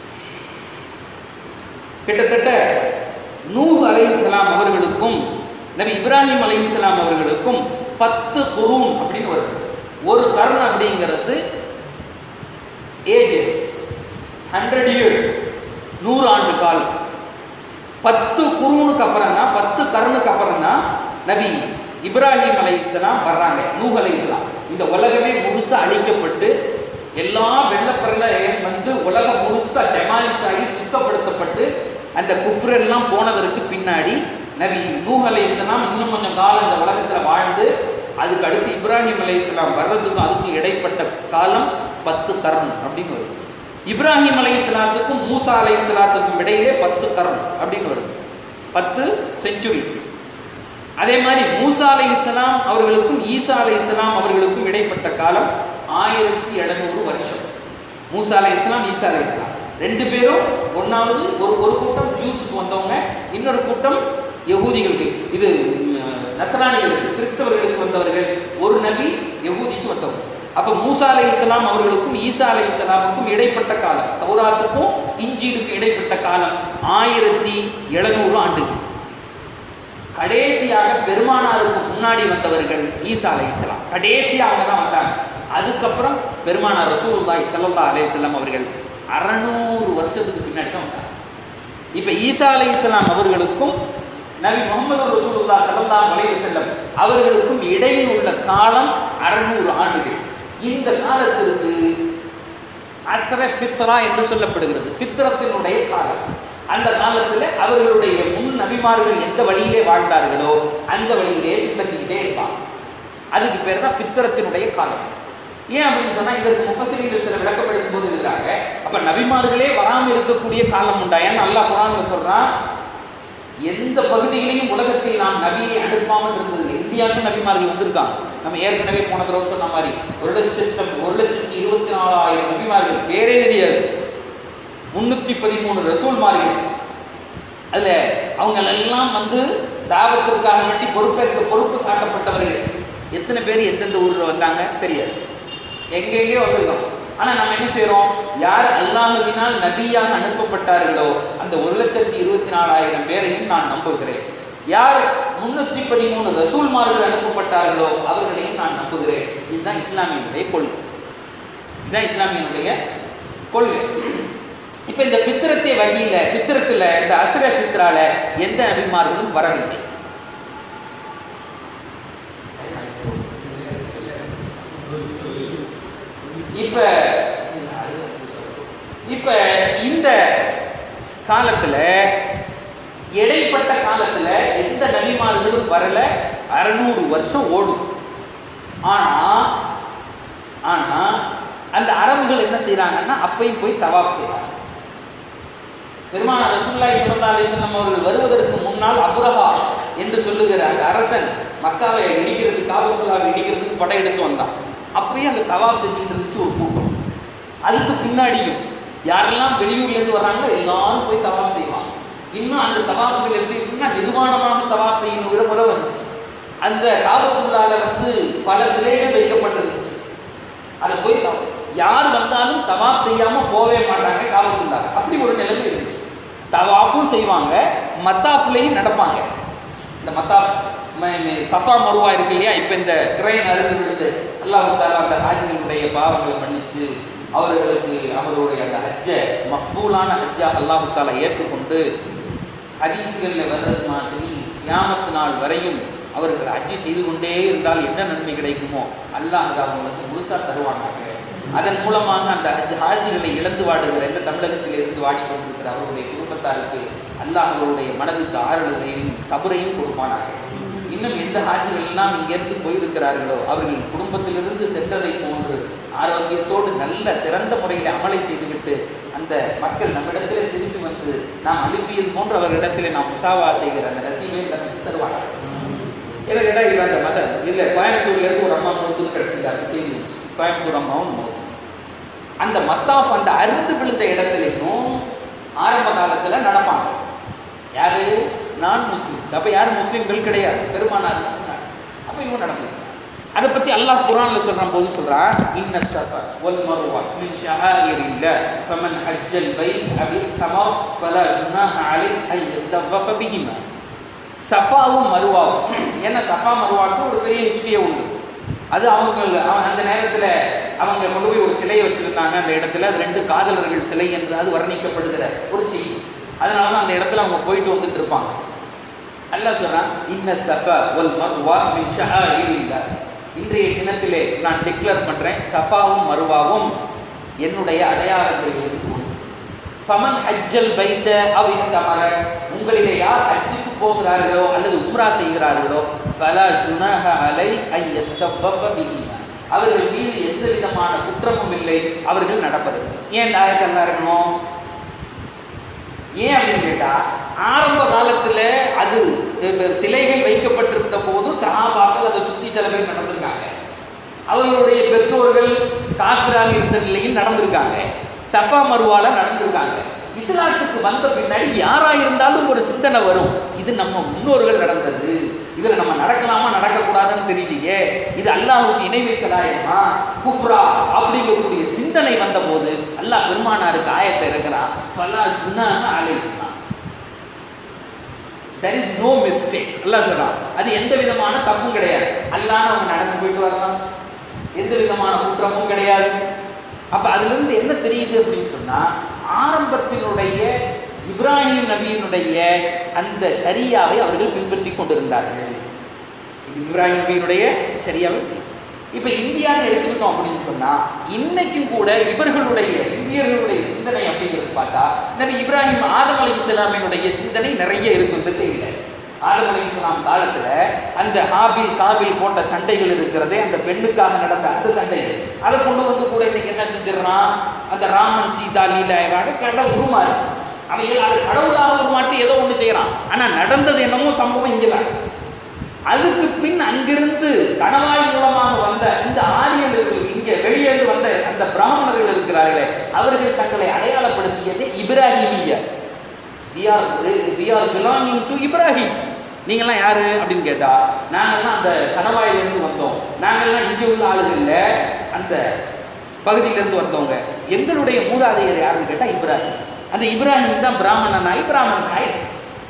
கிட்டத்தட்ட நூஹ் அலைஹிஸ்ஸலாம் அவர்களுக்கும் நபி இப்ராஹிம் அலைஹிஸ்ஸலாம் அவர்களுக்கும் பத்து குரூன் அப்படின்னு வருது ஒரு கர்ண் அப்படிங்கிறது ஏஜஸ் ஹண்ட்ரட் இயர்ஸ் நூறு ஆண்டு காலம் பத்து குருனுக்கு அப்புறம்னா பத்து கருணுக்கு அப்புறம்னா நபி இப்ராஹிம் அலைஹிஸ்ஸலாம் வர்றாங்க நூஹ் அலைஹிஸ்ஸலாம் இந்த உலகமே முழுசா அழிக்கப்பட்டு எல்லா வெள்ளப்பரலையும் வந்து உலகம் முழுசா டெமாலிஷ் ஆகி சுத்தப்படுத்தப்பட்டு அந்த குஃப்ரெல்லாம் போனதற்கு பின்னாடி நபி நூஹ் அலைஹிஸ்ஸலாம் இன்னும் கொஞ்சம் காலம் இந்த உலகத்துல வாழ்ந்து அதுக்கு அடுத்து இப்ராஹிம் அலைஹிஸ்ஸலாம் வர்றதுக்கும் அதுக்கும் இடைப்பட்ட காலம் பத்து கரண் அப்படின்னு வருது இப்ராஹிம் அலைஹிஸ்ஸலாத்துக்கும் மூசா அலைஹிஸ்ஸலாத்துக்கும் இடையிலே பத்து கரண் அப்படின்னு வருது பத்து செஞ்சுரிஸ் அதே மாதிரி மூசா அலைஹிஸ்ஸலாம் அவர்களுக்கும் ஈசா அலைஹிஸ்ஸலாம் அவர்களுக்கும் இடைப்பட்ட காலம் ஆயிரத்தி எழுநூறு வருஷம் மூசா அலைஹிஸ்ஸலாம் ஈசா அலைஹிஸ்ஸலாம் ரெண்டு பேரும் ஒன்றாவது ஒரு ஒரு கூட்டம் ஜூஸுக்கு வந்தவங்க இன்னொரு கூட்டம் யகூதிகளுக்கு இது ம், நசராணிகளுக்கு கிறிஸ்தவர்களுக்கு வந்தவர்கள் ஒரு நபி யகூதிக்கு வந்தவங்க அப்ப மூசா அலை இஸ்லாம் அவர்களுக்கும் ஈசா அலை இஸ்லாமுக்கும் இடைப்பட்ட காலம் தௌராத்துக்கும் இஞ்சிலுக்கும் இடைப்பட்ட காலம் ஆயிரத்தி எழுநூறு ஆண்டுகள் கடைசியாக பெருமானாருக்கு முன்னாடி வந்தவர்கள் ஈசா அலை இஸ்லாம் கடைசியாக அவங்க தான் வந்தாங்க அதுக்கப்புறம் பெருமானார் ரசூலுல்லாஹி ஸல்லல்லாஹு அலைஹி வஸல்லம் அவர்கள் அறநூறு வருஷத்துக்கு பின்னாடி தான் வந்தாங்க இப்போ ஈசா அலை இஸ்லாம் அவர்களுக்கும் நபி முகமது ரசூலுல்லாஹ் ஸல்லல்லாஹு அலைஹி வஸல்லம் அவர்களுக்கும் இடையில் உள்ள காலம் அறநூறு ஆண்டுகள் இந்த காலத்திற்கு அசர ஃபித்ரா என்று சொல்லப்படுகிறது ஃபித்ரத்தினுடைய காலம் அந்த காலத்தில் அவர்களுடைய முன் நபிமார்கள் எந்த வழியிலே வாழ்ந்தார்களோ அந்த வழியிலே பின்பற்றிக்கிட்டே இருப்பாங்க அதுக்கு பேர் தான் ஃபித்ரத்தினுடைய காலம் ஏன் அப்படின்னு சொன்னா இதற்கு முப்பசிரியர்கள் சில விளக்கப்படுத்தும் போது இருக்கிறாங்க அப்ப நபிமார்களே வராமல் இருக்கக்கூடிய காலம் உண்டா ஏன்னா அல்லாஹ் குரான்ல சொல்றான் எந்த பகுதியிலையும் உலகத்தில் நாம் நபியை அனுப்பாமல் இருந்ததில்லை இந்தியாவுக்கு நபிமார்கள் வந்திருக்காங்க நம்ம ஏற்கனவே போன தடவை சொன்ன மாதிரி ஒரு லட்சத்தம் ஒரு லட்சத்தி இருபத்தி நாலாயிரம் நபிமார்கள் பேரே தெரியாது முன்னூத்தி பதிமூணு ரசூல்மார்கள் அதுல அவங்க எல்லாம் வந்து தாவத்திற்காக வேண்டி பொறுப்பேற்க பொறுப்பு சாட்டப்பட்டவர்கள் எத்தனை பேர் எந்தெந்த ஊர்ல வந்தாங்க தெரியாது எங்கெங்கேயோ வந்திருக்கோம் ஆனா நம்ம என்ன செய்றோம் யார் அல்லாஹுவினால் நபியாக அனுப்பப்பட்டார்களோ அந்த ஒரு லட்சத்தி இருபத்தி நாலாயிரம் பேரையும் நான் நம்புகிறேன் யார் முன்னூத்தி பதிமூணு ரசூல்மார்கள் அனுப்பப்பட்டார்களோ அவர்களையும் நான் நம்புகிறேன் இதுதான் இஸ்லாமியனுடைய கொள்கை இதுதான் இஸ்லாமியனுடைய கொள்கை இப்ப இந்த பித்திரத்தை வகையில பித்திரத்துல இந்த அசுர பித்ரால எந்த நபிமார்களும் வரவில்லை இப்ப இப்ப இந்த காலத்துல இடைப்பட்ட காலத்துல எந்த நபிமார்களும் வரல அறுநூறு வருஷம் ஓடும் ஆனா ஆனா அந்த அரபுகள் என்ன செய்றாங்கன்னா அப்பையும் போய் தவாப் செய்றாங்க பெருமான ரசூலுல்லாஹி ஸல்லல்லாஹு அலைஹி வஸல்லம் அவர்கள் வருவதற்கு முன்னால் அபுரஹா என்று சொல்லுகிற அந்த அரசன் மக்காவை இடிக்கிறதுக்கு காபத்துல்லாவை இடிக்கிறதுக்கு படையெடுத்து வந்தான் அப்பயும் அங்கே தவாப் செஞ்சுட்டு இருந்துச்சு ஒரு கூட்டம் அதுக்கு பின்னாடியும் யாரெல்லாம் வெளியூர்லேருந்து வர்றாங்களோ எல்லாரும் போய் தவாப் செய்வாங்க இன்னும் அந்த தவாப்புகள் எப்படி இருக்குன்னா நிர்வாணமாக தவாப் செய்யணுங்கிற முறை வந்துச்சு அந்த காபத்துள்ளால வந்து பல சிலைகள் வைக்கப்பட்டிருந்துச்சு அதை போய் தவ- யார் வந்தாலும் தவாப் செய்யாம போவே மாட்டாங்க காபத்துள்ளால அப்படி ஒரு நிலைமை இருந்துச்சு தவாஃபும் செய்வாங்க மத்தாஃப்லையும் நடப்பாங்க இந்த மத்தாஃப் ம- ம- சஃபா மருவா இருக்கு இல்லையா இப்போ இந்த கிரைன் அருந்து விழுந்து அல்லாஹ் தாலா அந்த ஹாஜிகளுடைய பாவங்களை மன்னிச்சு அவர்களுக்கு அவருடைய அந்த ஹஜ்ஜை மக்பூலான ஹஜ்ஜா அல்லாஹ் தாலா ஏற்றுக்கொண்டு ஹதீஸ்களில் வர்றது மாதிரி கியாமத்து நாள் வரையும் அவர்கள் ஹஜ்ஜி செய்து கொண்டே இருந்தால் என்ன நன்மை கிடைக்குமோ அல்லாஹ் அதை அவங்களுக்கு முழுசா தருவானாங்க அதன் மூலமாக அந்த ஹஜ் ஹாஜிகளை இழந்து வாடுகிற இந்த தமிழகத்தில் இருந்து வாடிக்கொண்டிருக்கிற அவருடைய குடும்பத்தாருக்கு அல்லாஹ் அவருடைய மனதுக்கு ஆறுதலையும் சபரையும் கொடுப்பானாங்க இன்னும் எந்த ஹாஜிகள் எல்லாம் இங்கிருந்து போயிருக்கிறார்களோ அவர்கள் குடும்பத்திலிருந்து சென்றதை போன்று ஆரோக்கியத்தோடு நல்ல சிறந்த முறையில் அமலை செய்துவிட்டு அந்த மக்கள் நம்மிடத்தில் திரும்பி வந்து நாம் அனுப்பியது போன்று அவர்களிடத்தில் நாம் முசாவா செய்கிற அந்த ரசீவை நமக்கு தருவாங்க எனக்கு கேட்டால் இவன் அந்த மதம் இல்லை கோயம்புத்தூர்ல இருந்து ஒரு அம்மா மௌத்து கடைசியில் செய்தி வந்துச்சு. கோயம்புத்தூர் அம்மாவும் மௌத்து அந்த மத்தாஃப் அந்த அறுந்து விழுந்த இடத்துலையும் ஆரம்ப காலத்தில் நடப்பாங்க யாரு நான் முஸ்லிம்ஸ் அப்போ யார் முஸ்லீம்கள் கிடையாது பெருமானார் அப்போ இவங்க நடந்தது அதை பற்றி அல்லாஹ் குரான்ல சொல்ற போது சொல்றான் இன்ன சஃபா வல் மர்வா மின் ஷஆயிரில்லாஹ் ஃபமன் ஹஜ்ஜல் பைத் அபி தமர் ஃபலா ஜுனாஹ அலைஹி அன் யத்தவஃப பிஹிமா சஃபாவும் மருவாவும் ஏன்னா சஃபா மருவாவுக்கு ஒரு பெரிய ஹிஸ்டரியே உண்டு அது அவங்க அவன் அந்த நேரத்தில் அவங்க கொண்டு போய் ஒரு சிலையை வச்சிருந்தாங்க அந்த இடத்துல அது ரெண்டு காதலர்கள் சிலை என்று அது வர்ணிக்கப்படுகிற ஒரு செய்தி அதனால தான் அந்த இடத்துல அவங்க போயிட்டு வந்துட்டு இருப்பாங்க அல்லாஹ் சொல்றான் இன்ன சஃபா வல் மர்வா மின் ஷஆஇரில்லாஹ் இன்றைய தினத்திலே நான் டிக்ளேர் பண்றேன் சஃபாவும் மருவாவும் என்னுடைய அடையாளங்களில் இருந்து ஒன்று. ஃபமன் ஹஜ்ஜல் பைத்த அவ் இஹ்தமர உங்களிலே யார் ஹஜ்ஜுக்கு போகிறார்களோ அல்லது உம்ரா செய்கிறார்களோ ஃபலா ஜுனஹ அலை ஐ யத்தவஃப பிஹிமா அவர்கள் மீது எந்த விதமான குற்றமும் இல்லை அவர்கள் நடப்பதற்கு ஏன் இந்த ஆயத்தெல்லாம் இருக்கணும் ஏன் அப்படின்னு கேட்டா ஆரம்ப காலத்துல அது இப்ப சிலைகள் வைக்கப்பட்டிருந்த போதும் சஹாபாக்கள் அதை சுத்தி சில பேர் நடந்திருக்காங்க அவர்களுடைய பெற்றோர்கள் காஃபிராக இருந்த நிலையில் நடந்திருக்காங்க சஃபா மருவால நடந்திருக்காங்க இஸ்லாத்துக்கு வந்த பின்னாடி யாரா இருந்தாலும் ஒரு சிந்தனை வரும் இது நம்ம முன்னோர்கள் நடந்தது இதுல நம்ம நடக்கலாமா நடக்கக்கூடாதுன்னு தெரியலையே இது அல்லாஹ்வுக்கு இணை வைக்கலாயமா குஃப்ரா அப்படிங்கக்கூடிய சிந்தனை வந்தபோது அல்லாஹ் பெருமானாருக்கு ஆயத்தை இருக்கிறான் ஃபலா ஜுனான அலைஹிமா there is no mistake Allah சொல்றான் அது எந்த விதமான தப்பும் கிடையாது அல்லாஹ் அவங்க நடந்து போயிட்டு வரலாம் எந்த விதமான குற்றமும் கிடையாது அப்ப அதுல இருந்து என்ன தெரியுது அப்படின்னு சொன்னா ஆரம்பத்தினுடைய இப்ராஹிம் நபியினுடைய அந்த ஷரியாவை அவர்கள் பின்பற்றி கொண்டிருந்தார்கள் இப்ராஹிம் நபியினுடைய ஷரியாவை இப்ப இந்தியான்னு எடுத்துக்கிட்டோம் அப்படின்னு சொன்னா இன்னைக்கும் கூட இவர்களுடைய இந்தியர்களுடைய சிந்தனை அப்படிங்கிறது பார்த்தா நபி இப்ராஹிம் ஆதம் அலி இஸ்லாமினுடைய சிந்தனை நிறைய இருக்கு இந்த செய்யல ஆதம் அலி இஸ்லாம் காலத்துல அந்த ஹாபில் காபில் போட்ட சண்டைகள் இருக்கிறதே அந்த பெண்ணுக்காக நடந்த அந்த சண்டைகள் அதை கொண்டு வந்து கூட இன்னைக்கு என்ன செஞ்சிடறான் அந்த ராமன் சீதா லீலாவாக கடவுள் உருமாறு அவைகள் அது கடவுளாக உருமாற்றி ஏதோ ஒன்று செய்யறான் ஆனா நடந்தது என்னமோ சம்பவம் இங்கதான் அதுக்கு பின் அங்கிருந்து கணவாய் மூலமாக வந்த இந்த ஆரியர்கள் இங்க வெளியேந்து வந்த அந்த பிராமணர்கள் இருக்கிறார்களே அவர்கள் தங்களை அடையாளப்படுத்தியது இப்ராஹிமிய we are we are belonging to Ibrahim நீங்கள்லாம் யாரு அப்படின்னு கேட்டா நாங்கள்லாம் அந்த கணவாயிலிருந்து வந்தோம் நாங்கள்லாம் இங்கே உள்ள ஆளுகள் இல்லை அந்த பகுதியிலிருந்து வந்தவங்க எங்களுடைய மூதாதையர் யாருன்னு கேட்டா இப்ராஹிம் அந்த இப்ராஹிம் தான் பிராமணன் ஆகி பிராமணன் ஆயிடுச்சு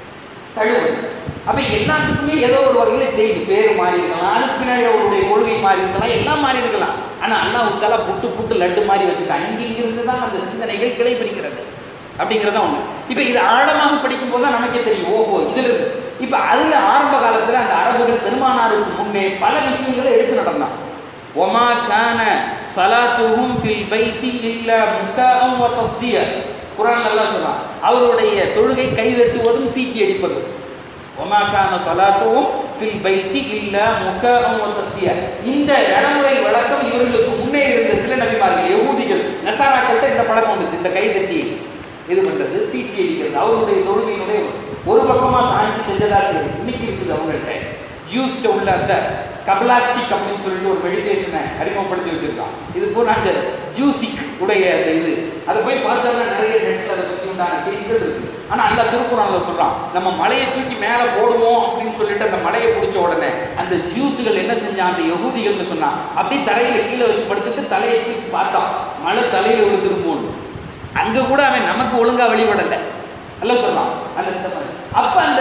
தழுவல் அப்ப எல்லாத்துக்குமே ஏதோ ஒரு வகையில செய்தி பேர் மாறி இருக்கலாம் அதுக்கு பின்னாடி அவருடைய கொள்கை மாறி இருக்கலாம் எல்லாம் மாறி இருக்கலாம் ஆனா அல்லாஹ் உத்தாலா புட்டு புட்டு லட்டு மாதிரி வச்சுட்டான் இங்கிருந்து தான் அந்த சிந்தனைகள் கிளை பிரிக்கிறது அப்படிங்கிறத ஒண்ணு இப்ப இது ஆழமாக படிக்கும் போது தான் நமக்கே தெரியும் ஓஹோ இதுல இருந்து இப்ப அதுல ஆரம்ப காலத்துல அந்த அரபுகள் பெருமானாருக்கு முன்னே பல விஷயங்களை எடுத்து நடந்தான் ஒமா கான சலாத்துஹும் ஃபில் பைத்தி இல்லா முக்காஅம் வ தஸ்திய குர்ஆன் அல்லாஹ் சொல்றான் அவருடைய தொழுகை கைதட்டுவதும் சீக்கி அடிப்பதும் ஒமா கான சலாத்துஹும் ஃபில் பைத்தி இல்லா முக்காஅம் வ தஸ்திய இந்த நடைமுறை வழக்கம் இவர்களுக்கு முன்னே இருந்த சில நபிமார்கள் யகூதிகள் நசாராக்கள்கிட்ட இந்த பழக்கம் வந்துச்சு இந்த கைதட்டி இது பண்றது சீட்டி அடிக்கிறது அவருடைய தொழுகையினுடைய ஒரு பக்கமா சாஞ்சி செஞ்சதா சரி இன்னைக்கு இருக்குது அவங்கள்ட்ட ஜூஸ்ட உள்ள அந்த கபலாஸ்டிக் அப்படின்னு சொல்லிட்டு ஒரு மெடிடேஷனை அறிமுகப்படுத்தி வச்சிருக்கான் இது பூரா அந்த ஜூசிக் உடைய அந்த இது அதை போய் பார்த்தோம்னா நிறைய நெட்டில் அதை பற்றி உண்டான செய்திகள் இருக்கு ஆனா அல்ல திருக்குறான்ல சொல்றான் நம்ம மலையை தூக்கி மேலே போடுவோம் அப்படின்னு சொல்லிட்டு அந்த மலையை பிடிச்ச உடனே அந்த ஜூஸுகள் என்ன செஞ்சான் அந்த யகூதிகள்னு சொன்னான் அப்படியே தரையில கீழே வச்சு படுத்துட்டு தலையை தூக்கி பார்த்தான் மழை தலையில விழுந்துருமோன்னு அங்க கூட அவன் நமக்கு ஒழுங்கா வெளிப்படலை அல்ல சொல்லலாம் அந்த இந்த மாதிரி அப்ப அந்த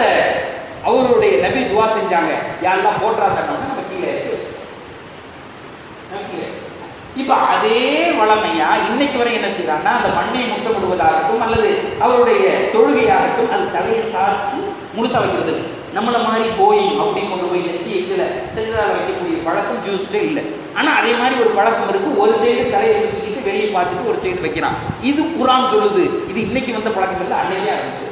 அவருடைய நபி துவா செஞ்சாங்க யாரெல்லாம் போட்டுறாங்க நம்ம கீழே இறக்கி வச்சிருக்கோம். நம்ம கீழே இறக்கி வச்சிருக்கோம். இப்ப அதே வளமையா இன்னைக்கு வரை என்ன செய்யறாங்கன்னா அந்த மண்ணை முத்தமிடுவதாகட்டும் அல்லது அவருடைய தொழுகையாகட்டும் அது தலையை சாய்ச்சி முழுசா வைக்கிறது இல்லை. நம்மள மாதிரி போய் அப்படி கொண்டு போய் நெத்தி கீழே செஞ்சதாக வைக்கக்கூடிய பழக்கம் ஜூஸ்டே இல்லை ஆனா அதே மாதிரி ஒரு பழக்கம் இருக்கு ஒரு சைடு தலையை தூக்கிட்டு வெளியே பார்த்துட்டு ஒரு சைடு வைக்கிறான் இது குரான் சொல்லுது இது இன்னைக்கு வந்த பழக்கம் இல்லை அன்னைக்கே ஆரம்பிச்சு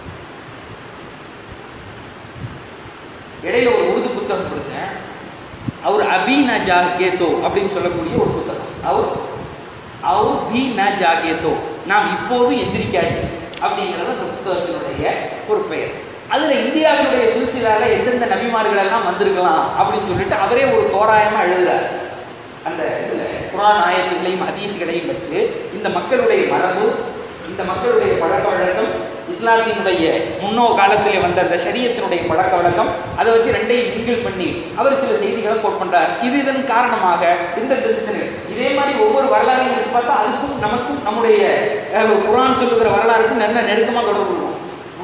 இடையில ஒரு உருது புத்தகம் கொடுத்தேன் அவர் அபி ந ஜாகேதோ அப்படின்னு சொல்லக்கூடிய ஒரு புத்தகம் அவர் அவர் பி ந ஜாகேதோ நாம் இப்போது எந்திரிக்காட்டி அப்படிங்கிறது அந்த புத்தகத்தினுடைய ஒரு பெயர் அதுல இந்தியாவினுடைய சில்சிலால எந்தெந்த நபிமார்கள் எல்லாம் வந்திருக்கலாம் அப்படின்னு சொல்லிட்டு அவரே ஒரு தோராயமா எழுதுறார் அந்த இதுல குரான் ஆயத்துகளையும் ஹதீஸ்களையும் வச்சு இந்த மக்களுடைய மரபு இந்த மக்களுடைய பழக்க வழக்கம் இஸ்லாத்தினுடைய முன்னோ காலத்திலே வந்த அந்த ஷரியத்தினுடைய பழக்க வழக்கம் அதை வச்சு ரெண்டையும் மிங்கிள் பண்ணி அவர் சில செய்திகளை கோட் பண்றார் இது இதன் காரணமாக இந்த இந்த சிந்தனைகள் இதே மாதிரி ஒவ்வொரு வரலாறையும் எடுத்து பார்த்தா அதுக்கும் நமக்கும் நம்முடைய அஹ், குரான் சொல்லுகிற வரலாறுக்கும் நல்ல நெருக்கமாக தொடர்பு இருக்கும்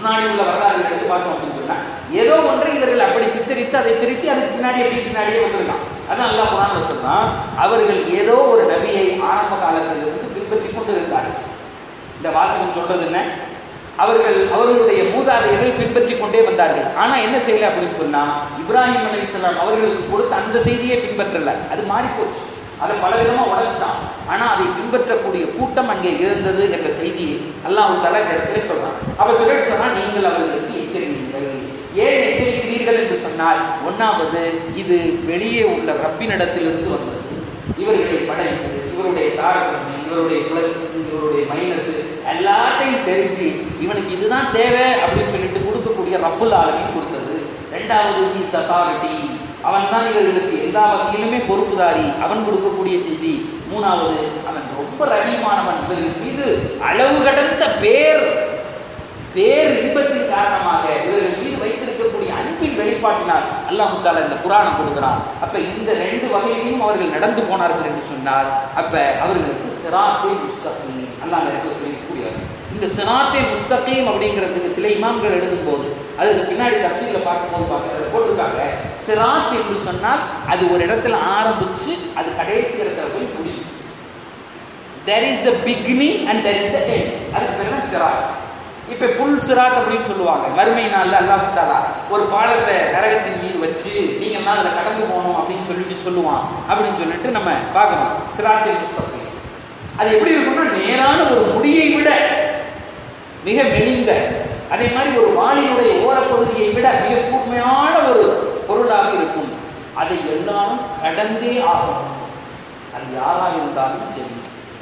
முன்னாடி உள்ள வரலாறுகள் எடுத்து பார்த்தோம் அப்படின்னு சொன்னா ஏதோ ஒன்றை இவர்கள் அப்படி சித்தரித்து அதை திருத்தி அதுக்கு பின்னாடி எப்படி பின்னாடியே வந்திருக்கான் அதான் அல்லாஹ் குரான்ல சொல்றான் அவர்கள் ஏதோ ஒரு நபியை ஆரம்ப காலத்திலிருந்து பின்பற்றி கொண்டு இருந்தார்கள் இந்த வாசகம் சொல்றது என்ன அவர்கள் அவர்களுடைய மூதாதையர்கள் பின்பற்றி கொண்டே வந்தார்கள் ஆனா என்ன செய்யல அப்படின்னு சொன்னா இப்ராஹிம் அலைஹிஸ்ஸலாம் அவர்களுக்கு கொடுத்த அந்த செய்தியை பின்பற்றல அது மாறி போச்சு அதை பல விதமா உடைச்சிட்டான் ஆனா அதை பின்பற்றக்கூடிய கூட்டம் அங்கே இருந்தது என்ற செய்தியை அல்லாஹ் தலா இந்த இடத்துல சொல்றான் அப்ப சொல்லிட்டு சொன்னா நீங்கள் அவர்களுக்கு எச்சரிக்கிறீர்கள் ஏன் எச்சரிக்கிறீர்கள் என்று சொன்னால் ஒன்னாவது இது வெளியே உள்ள ரப்பினிடத்திலிருந்து வந்தது இவர்களை படைத்து இவருடைய தாரதன்மை இவருடைய பிளஸ் இவருடைய மைனஸ் எல்லாத்தையும் தெரிஞ்சு இவனுக்கு இதுதான் தேவை அப்படின்னு சொல்லிட்டு கொடுக்கக்கூடிய ரப்புல் ஆலமின் கொடுத்தது ரெண்டாவது இஸ் அத்தாரிட்டி அவன் தான் இவர்களுக்கு எல்லா வகையிலுமே பொறுப்புதாரி அவன் கொடுக்கக்கூடிய செய்தி மூணாவது அவன் ரொம்ப ரவிமானவன் இவர்கள் மீது அளவு கடந்த பேர் பேர் இன்பத்தின் காரணமாக இவர்கள் மீது வைத்திருக்கக்கூடிய அன்பின் வெளிப்பாட்டினால் அல்லாஹ் தாலா இந்த குரானை கொடுக்கிறான் அப்ப இந்த ரெண்டு வகையிலும் அவர்கள் நடந்து போனார்கள் என்று சொன்னால் அப்ப அவர்களுக்கு சிராத்தே முஸ்தகீம் அல்லாஹ் அந்த இடத்துல சொல்லக்கூடியவர் இந்த சிராத்தே முஸ்தகீம் அப்படிங்கிறதுக்கு சில இமாம்கள் எழுதும்போது அதுக்கு பின்னாடி தப்சீலில் பார்க்கும்போது பார்க்குறது போட்டிருக்காங்க சிராத் என்று சொன்னால் அது ஒரு இடத்துல ஆரம்பிச்சு அது கடைசி இடத்துல போய் முடியும் there is the beginning and there is the end அதுக்கு பேர் தான் சிராத் இப்போ புல் சிராத் அப்படின்னு சொல்லுவாங்க மறுமை நாளில் அல்லாஹ் தாலா ஒரு பாலத்தை நரகத்தின் மீது வச்சு நீங்கள்லாம் அதில் கடந்து போகணும் அப்படின்னு சொல்லிட்டு சொல்லுவான் அப்படின்னு சொல்லிட்டு நம்ம பார்க்கணும் சிராத்தின் முஸ்தகி அது எப்படி இருக்கும்னா நேரான ஒரு முடியை விட மிக மெலிந்த அதே மாதிரி ஒரு வாளினுடைய ஓரப்பகுதியை விட மிக கூர்மையான ஒரு பொருளாக இருக்கும் அதை எல்லாரும் கடந்தே ஆகணும் அது யாரா இருந்தாலும் சரி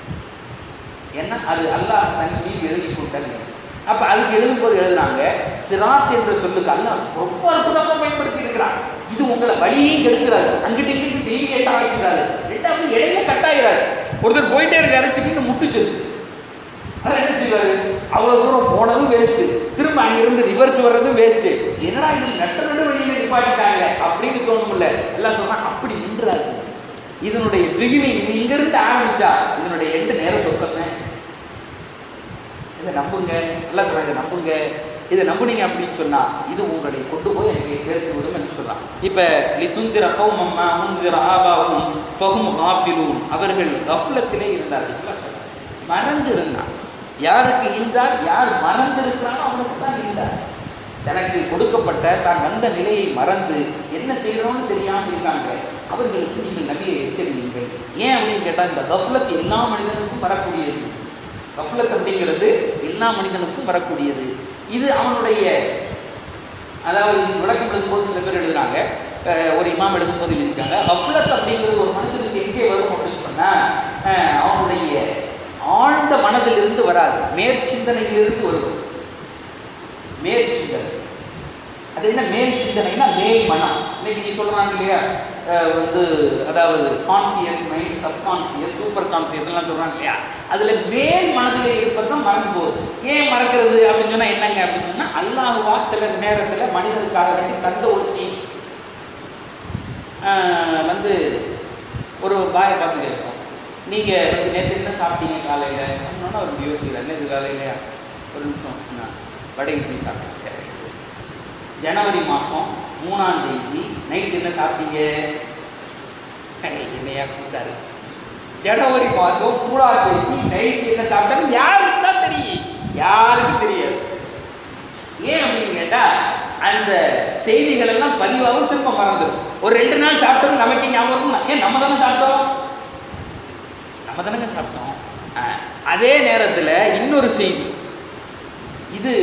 ஏன்னா அது அல்லாஹ் தன் மீது எழுதி கொண்டது அப்ப அதுக்கு எழுதும்போது எழுதுனாங்க சிராத் என்ற சொல்லுக்கு அல்லாஹ் ரொம்ப அற்புதமா பயன்படுத்தி இருக்கிறான் இது உங்களை வழியையும் கெடுக்கிறாரு அங்கிட்டு இங்கிட்டு டீவியேட் ஆகிறாரு ரெண்டாவது இடையில கட்டாயிறாரு ஒருத்தர் போயிட்டே இருக்காரு திடீர்னு முட்டுச்சு அதான் என்ன செய்வாரு அவ்வளவு தூரம் போனதும் வேஸ்ட் திரும்ப அங்கிருந்து ரிவர்ஸ் வர்றதும் வேஸ்ட் என்னடா இது நட்ட நடு வழியில நிப்பாட்டிட்டாங்க அப்படின்னு தோணும்ல எல்லாம் சொன்னா அப்படி நின்றாரு இதனுடைய பிகினிங் இது இங்கிருந்து ஆரம்பிச்சா இதனுடைய எண்டு நேர சொர்க்கமே இதை நம்புங்க எல்லாம் சொல்றாங்க இதை நம்புங்க இதை நம்புனீங்க அப்படின்னு சொன்னா இது உங்களை கொண்டு போய் எனக்கு சேர்த்து விடும் என்று சொல்லலாம் இப்ப லிதுந்திர கௌமம்மா முந்திர ஆபாவும் ஃபஹும் காஃபிலூன் அவர்கள் கஃப்லத்திலே இருந்தார்கள் எல்லாம் சொல்றாங்க. மறந்து இருந்தான் யாருக்கு ஈன்றால் யார் மறந்து இருக்கிறானோ அவனுக்கு தான் ஈன்றார் தனக்கு கொடுக்கப்பட்ட தான் வந்த நிலையை மறந்து என்ன செய்யறோம்னு தெரியாமல் இருக்காங்க அவர்களுக்கு நீங்கள் நபியை எச்சரியுங்கள் ஏன் அப்படின்னு கேட்டால் இந்த கஃப்லத் எல்லா மனிதனுக்கும் வரக்கூடியது கஃப்லத் அப்படிங்கிறது எல்லா மனிதனுக்கும் வரக்கூடியது இது அவனுடைய அதாவது இது விளக்கம் எழுதும்போது சில பேர் எழுதுறாங்க அஹ் ஒரு இமாம் எழுதும்போது எழுதியிருக்காங்க கஃப்லத் அப்படிங்கிறது ஒரு மனுஷனுக்கு எங்கே வரும் அப்படின்னு சொன்னால் அஹ் அவனுடைய ஆழ்ந்த மனதிலிருந்து வராது மேற்சிந்தனையிலிருந்து வரும் மேற்சிந்தனை அது என்ன மேல் சிந்தனைனா மேல் மனம் இன்னைக்கு சொல்றாங்க இல்லையா அஹ் வந்து அதாவது conscious mind subconscious super conscious எல்லாம் சொல்றாங்க இல்லையா அதுல மேல் மனதில் இருப்பது தான் மறந்து போகுது ஏன் மறக்கிறது அப்படின்னு சொன்னா என்னங்க அப்படின்னு சொன்னா அல்லாஹுவா சில நேரத்துல மனிதனுக்காக வேண்டி தந்த ஒரு செய்தி ஆஹ் வந்து ஒரு பாயை பார்த்து கேட்போம் நீங்கள் வந்து நேற்று என்ன சாப்பிட்டீங்க காலையில் அப்படின்னா அவர் யோசிக்கிறார் நேற்று காலையிலையா ஒரு நிமிஷம் நான் வடை இட்லி சாப்பிட்டேன் சரி ஜனவரி மாதம் மூணாம் தேதி நைட் என்ன சாப்பிட்டீங்க ஏய், என்னையா கூட்டாரு ஜனவரி மாதம் மூணாம் தேதி நைட் என்ன சாப்பிட்டாலும் யாருக்கு தான் தெரியும் யாருக்கும் தெரியாது ஏன் அப்படின்னு கேட்டா அந்த செய்திகள் எல்லாம் பதிவாகவும் திரும்ப மறந்துடும் ஒரு ரெண்டு நாள் சாப்பிட்டது நமக்கு ஞாபகம் இருக்கும். ஏன் நம்ம தானே சாப்பிட்டோம் நம்ம தானங்க சாப்பிட்டோம் ஆ, அதே நேரத்தில் இன்னொரு செய்தி இது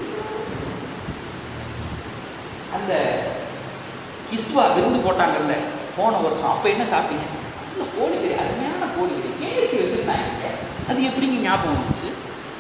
அந்த கிஸ்வா விருந்து போட்டாங்கல்ல போன வருஷம் அப்போ என்ன சாப்பிட்டீங்க இந்த கோழிக்கறி அருமையான கோழிக்கறி கேஎஸ்சி வச்சுருந்தாங்க அது எப்படிங்க ஞாபகம் வந்துச்சு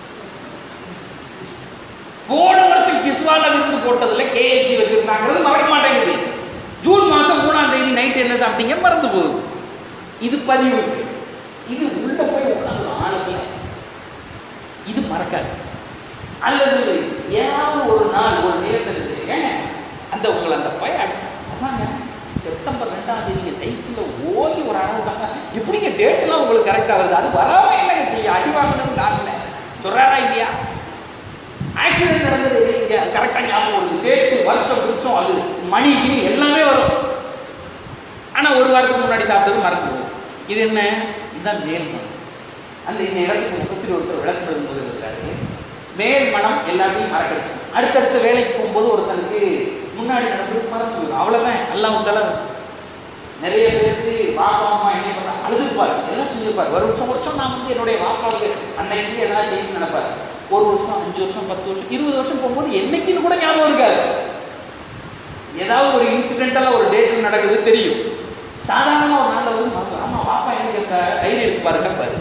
போன வருஷம் கிஸ்வால விருந்து போட்டதுல கேஎஃப்சி வச்சிருந்தாங்கிறது மறக்க மாட்டேங்குது ஜூன் மாசம் மூணாம் தேதி நைட் என்ன சாப்பிட்டீங்க மறந்து போகுது இது பதிவு இது உள்ள போய் உட்காந்து ஆளுக்கல இது மறக்காது அல்லது ஏதாவது ஒரு நாள் ஒரு நேரத்தில் ஏங்க அந்த உங்களை அந்த பய அடிச்சா அதாங்க செப்டம்பர் ரெண்டாம் தேதி சைக்கிளில் ஓகி ஒரு அறவுட்டாங்க எப்படிங்க டேட்லாம் உங்களுக்கு கரெக்டாக வருது அது வராம என்னங்க செய்ய அடி வாங்கினது நான் இல்லை சொல்கிறாரா இல்லையா ஆக்சிடென்ட் நடந்தது இங்க அது கரெக்டாக ஞாபகம் வருது டேட்டு வருஷம் குறிச்சோம் அது மணி கிணி எல்லாமே வரும் ஆனால் ஒரு வாரத்துக்கு முன்னாடி சாப்பிட்டது மறந்து போகும் இது என்ன இதுதான் மேல் மனம் அந்த இந்த இடத்துக்கு முகசில் ஒருத்தர் விளக்கம் போது இருக்காரு மேல் மனம் எல்லாத்தையும் மறக்கடிச்சு அடுத்தடுத்த வேலைக்கு போகும்போது ஒருத்தனுக்கு முன்னாடி நடந்தது மறந்து போயிடும் அவ்வளோதான் எல்லாம் தலை நிறைய பேருக்கு வாப்பா அம்மா என்ன பண்ணா அழுதுருப்பார் எல்லாம் செஞ்சிருப்பார் ஒரு வருஷம் வருஷம் நான் வந்து என்னுடைய வாப்பாவுக்கு அன்னைக்கு எதனா செய்யணும்னு நினைப்பார் ஒரு வருஷம் அஞ்சு வருஷம் பத்து வருஷம் இருபது வருஷம் போகும்போது என்னைக்குன்னு கூட ஞாபகம் இருக்காது ஏதாவது ஒரு இன்சிடென்டலாக ஒரு டேட்டில் நடக்குது தெரியும் சாதாரணமாக ஒரு நாளில் வந்து மறந்து ஆமாம் வாப்பா என்ன கேட்க டைரி எடுத்து பாருங்க பாரு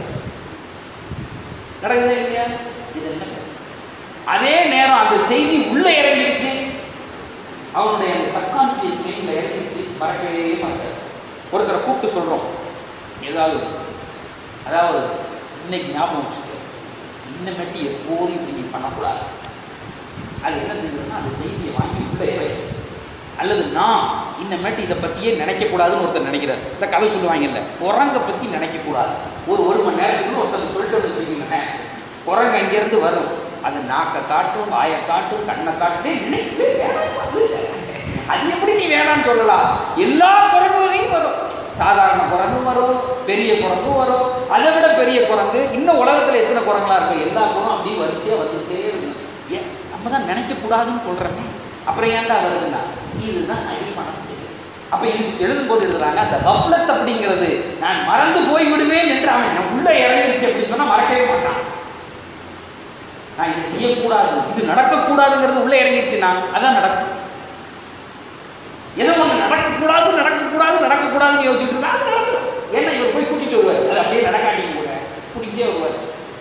நடக்குதா இல்லையா இதெல்லாம் அதே நேரம் அந்த செய்தி உள்ள இறங்கிருச்சு அவனுடைய அந்த சப்கான்சியஸ் மைண்ட்ல இறங்கிருச்சு மறக்கவே மாட்டார் ஒருத்தரை கூப்பிட்டு சொல்றோம் ஏதாவது அதாவது இன்னைக்கு ஞாபகம் வச்சுக்கோ இன்னமேட்டு எப்போதும் இப்படி நீ பண்ணக்கூடாது அது என்ன செஞ்சதுன்னா அந்த செய்தியை வாங்கி உள்ள இறங்கி அல்லது நான் இன்னமேட்டு இதை பற்றியே நினைக்கக்கூடாதுன்னு ஒருத்தர் நினைக்கிறார் இந்த கதை சொல்லுவாங்கல்ல குரங்கை பற்றி நினைக்கக்கூடாது ஒரு ஒரு மணி நேரத்துக்கு ஒருத்தர் சொல்லிட்டு வச்சுக்கீங்களேன் குரங்கு இங்கேருந்து வரும் அது நாக்கை காட்டும் வாயை காட்டும் கண்ணை காட்டும் நினைக்கவே வேணாம். அது எப்படி நீ வேணாம்னு சொல்லலாம் எல்லா குரங்கு வகையும் வரும் சாதாரண குரங்கும் வரும் பெரிய குரங்கும் வரும் அதை விட பெரிய குரங்கு இன்னும் உலகத்தில் எத்தனை குரங்களா இருக்கும் எல்லா குரம் அப்படியே வரிசையாக வந்துகிட்டே இருக்கும் ஏன் நம்ம தான் நினைக்கக்கூடாதுன்னு சொல்கிறோமே அப்புறம் ஏன்டா வருதுன்னா இதுதான் அடிமனம் செய்யுது அப்போ இது எழுதும்போது எழுதுறாங்க அந்த கஃப்லத் அப்படிங்கிறது நான் மறந்து போய் விடுவேன் என்று அவன் என் உள்ள இறங்கிருச்சு அப்படின்னு சொன்னா மறக்கவே மாட்டான் நான் இதை செய்யக்கூடாது இது நடக்கக்கூடாதுங்கிறது உள்ள இறங்கிருச்சு நான் அதான் நடக்கும் ஏதோ ஒன்று நடக்கக்கூடாது நடக்கக்கூடாது நடக்கக்கூடாதுன்னு யோசிச்சுட்டு இருந்தா அது நடக்கும் ஏன்னா இவர் போய் கூட்டிட்டு வருவார் அது அப்படியே நடக்காட்டிங்க கூட கூட்டிகிட்டே வருவார்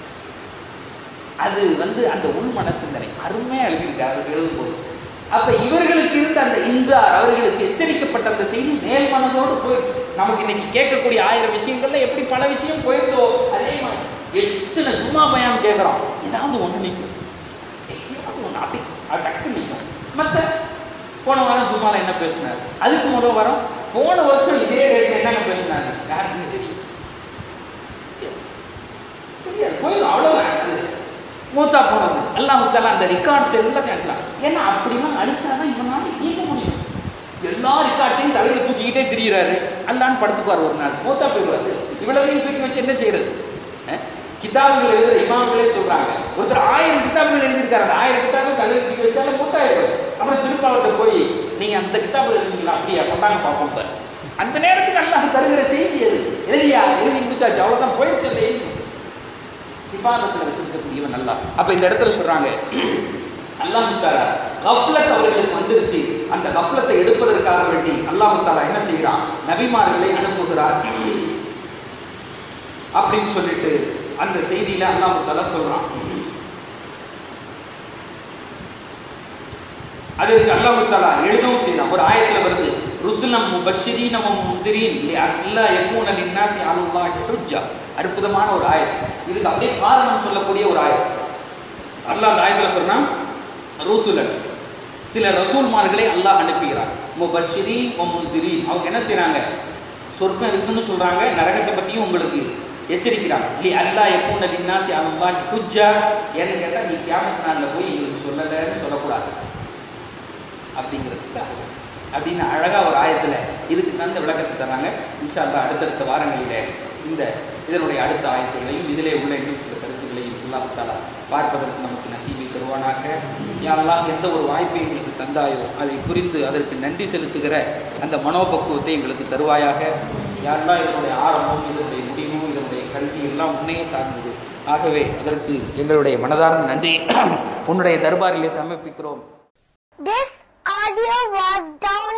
அது வந்து அந்த உள் மனசிந்தனை அருமையாக எழுதியிருக்காரு அதுக்கு எழுதும்போது அப்ப இவர்களுக்கு இருந்த அந்த இந்தார் அவர்களுக்கு எச்சரிக்கப்பட்ட அந்த செய்தி மேல் மனதோடு போயிடுச்சு நமக்கு இன்னைக்கு கேட்கக்கூடிய ஆயிரம் விஷயங்கள்ல எப்படி பல விஷயம் போயிருந்தோ அதே மாதிரி எத்தனை சும்மா பயம் கேட்குறோம் ஏதாவது ஒண்ணு நிற்கும் எங்கேயாவது ஒண்ணு அப்படி அது டக்கு நிற்கும் மற்ற போன வாரம் சும்மால என்ன பேசினார் அதுக்கு முதல் வாரம் போன வருஷம் இதே ரேட்ல என்னங்க பேசினாரு யாருக்குமே தெரியும் தெரியாது போயிடும் அவ்வளோதான் அது மூத்தா போனது எல்லாம் முத்தாலாம் அந்த ரெக்கார்ட்ஸ் எல்லாம் கேட்கலாம் ஏன்னா அப்படிலாம் அழிச்சாதான் இவனால இயங்க முடியும் எல்லா ரெக்கார்ட்ஸையும் தலையில தூக்கிக்கிட்டே திரியிறாரு அல்லான்னு படுத்துக்குவார் ஒரு நாள் மூத்தா போயிடுவாரு இவ்வளவையும் தூக்கி வச்சு என்ன செய்யறது அஹ்? கிதாபுகள் எழுதுற இமாம்களே சொல்றாங்க ஒருத்தர் ஆயிரம் கிதாபுகள் எழுதியிருக்காரு அந்த ஆயிரம் கிதாபுகள் தலையில தூக்கி வச்சாலும் மூத்தாயிடுவார் அப்புறம் திருப்பாவட்ட போய் நீங்க அந்த கிதாபுகள் எழுதிங்களா அப்படியா கொண்டாங்க பார்ப்போம் இப்ப. அந்த நேரத்துக்கு அல்லாஹ் தருகிற செய்தி அது எழுதியா எழுதி முடிச்சாச்சு அவ்வளவுதான் போயிடுச்சு அந்த எழுதி ஹிஃபாசத்தில் வச்சிருக்கக்கூடியவன் நல்லா அப்ப இந்த இடத்துல சொல்றாங்க அல்லாஹ் தாலா கஃப்லத் அவர்களுக்கு வந்துருச்சு அந்த கஃப்லத்தை எடுப்பதற்காக வேண்டி அல்லாஹ் தாலா என்ன செய்கிறான் நபிமார்களை அனுப்புகிறார் அப்படின்னு சொல்லிட்டு அந்த செய்தியில அல்லாஹ் தாலா சொல்றான் அதற்கு அல்லாஹ் தாலா எழுதவும் செய்யலாம் ஒரு ஆயத்துல வருது ருசுலம் முபஷிரீன வ முந்திரீன் அல்லா யகூன லின்னாசி அலுல்லாஹி ஹுஜ்ஜா அற்புதமான ஒரு ஆயத் இதுக்கு அப்படியே காரணம் சொல்லக்கூடிய ஒரு ஆயத் அல்லாஹ் அந்த ஆயத்துல சொன்னா ரூசுலன் சில ரசூல்மார்களை அல்லாஹ் அனுப்புகிறார் முபஷிரீன் வ முந்திரீன் அவங்க என்ன செய்றாங்க சொர்க்கம் இருக்குன்னு சொல்றாங்க நரகத்தை பத்தியும் உங்களுக்கு எச்சரிக்கிறாங்க இல்லி அல்லாஹ் யகூன லின்னாசி அலுல்லாஹி ஹுஜ்ஜா ஏன்னு கேட்டா நீ கியாமத் நாள்ல போய் எங்களுக்கு சொல்லலைன்னு சொல்லக்கூடாது அப்படிங்கிறதுக்காக அப்படின்னு அழகா ஒரு ஆயத்துல இதுக்கு தந்த விளக்கத்தை தராங்க இன்ஷா அல்லாஹ் அடுத்தடுத்த வாரங்களிலே இந்த இதனுடைய அடுத்த ஆயத்துகளையும் இதிலே உள்ள இன்னும் சில கருத்துக்களையும் அல்லாஹ் தாலா பார்ப்பதற்கு நமக்கு நசீபை தருவானாக யாரெல்லாம் எந்த ஒரு வாய்ப்பை எங்களுக்கு தந்தாயோ அதை புரிந்து அதற்கு நன்றி செலுத்துகிற அந்த மனோபக்குவத்தை எங்களுக்கு தருவாயாக யாரெல்லாம் இதனுடைய ஆரம்பம் இதனுடைய முடிவு இதனுடைய கல்வி எல்லாம் உன்னையே சார்ந்தது ஆகவே அதற்கு எங்களுடைய மனதார்ந்த நன்றி உன்னுடைய தர்பாரிலே சமர்ப்பிக்கிறோம் This audio was downloaded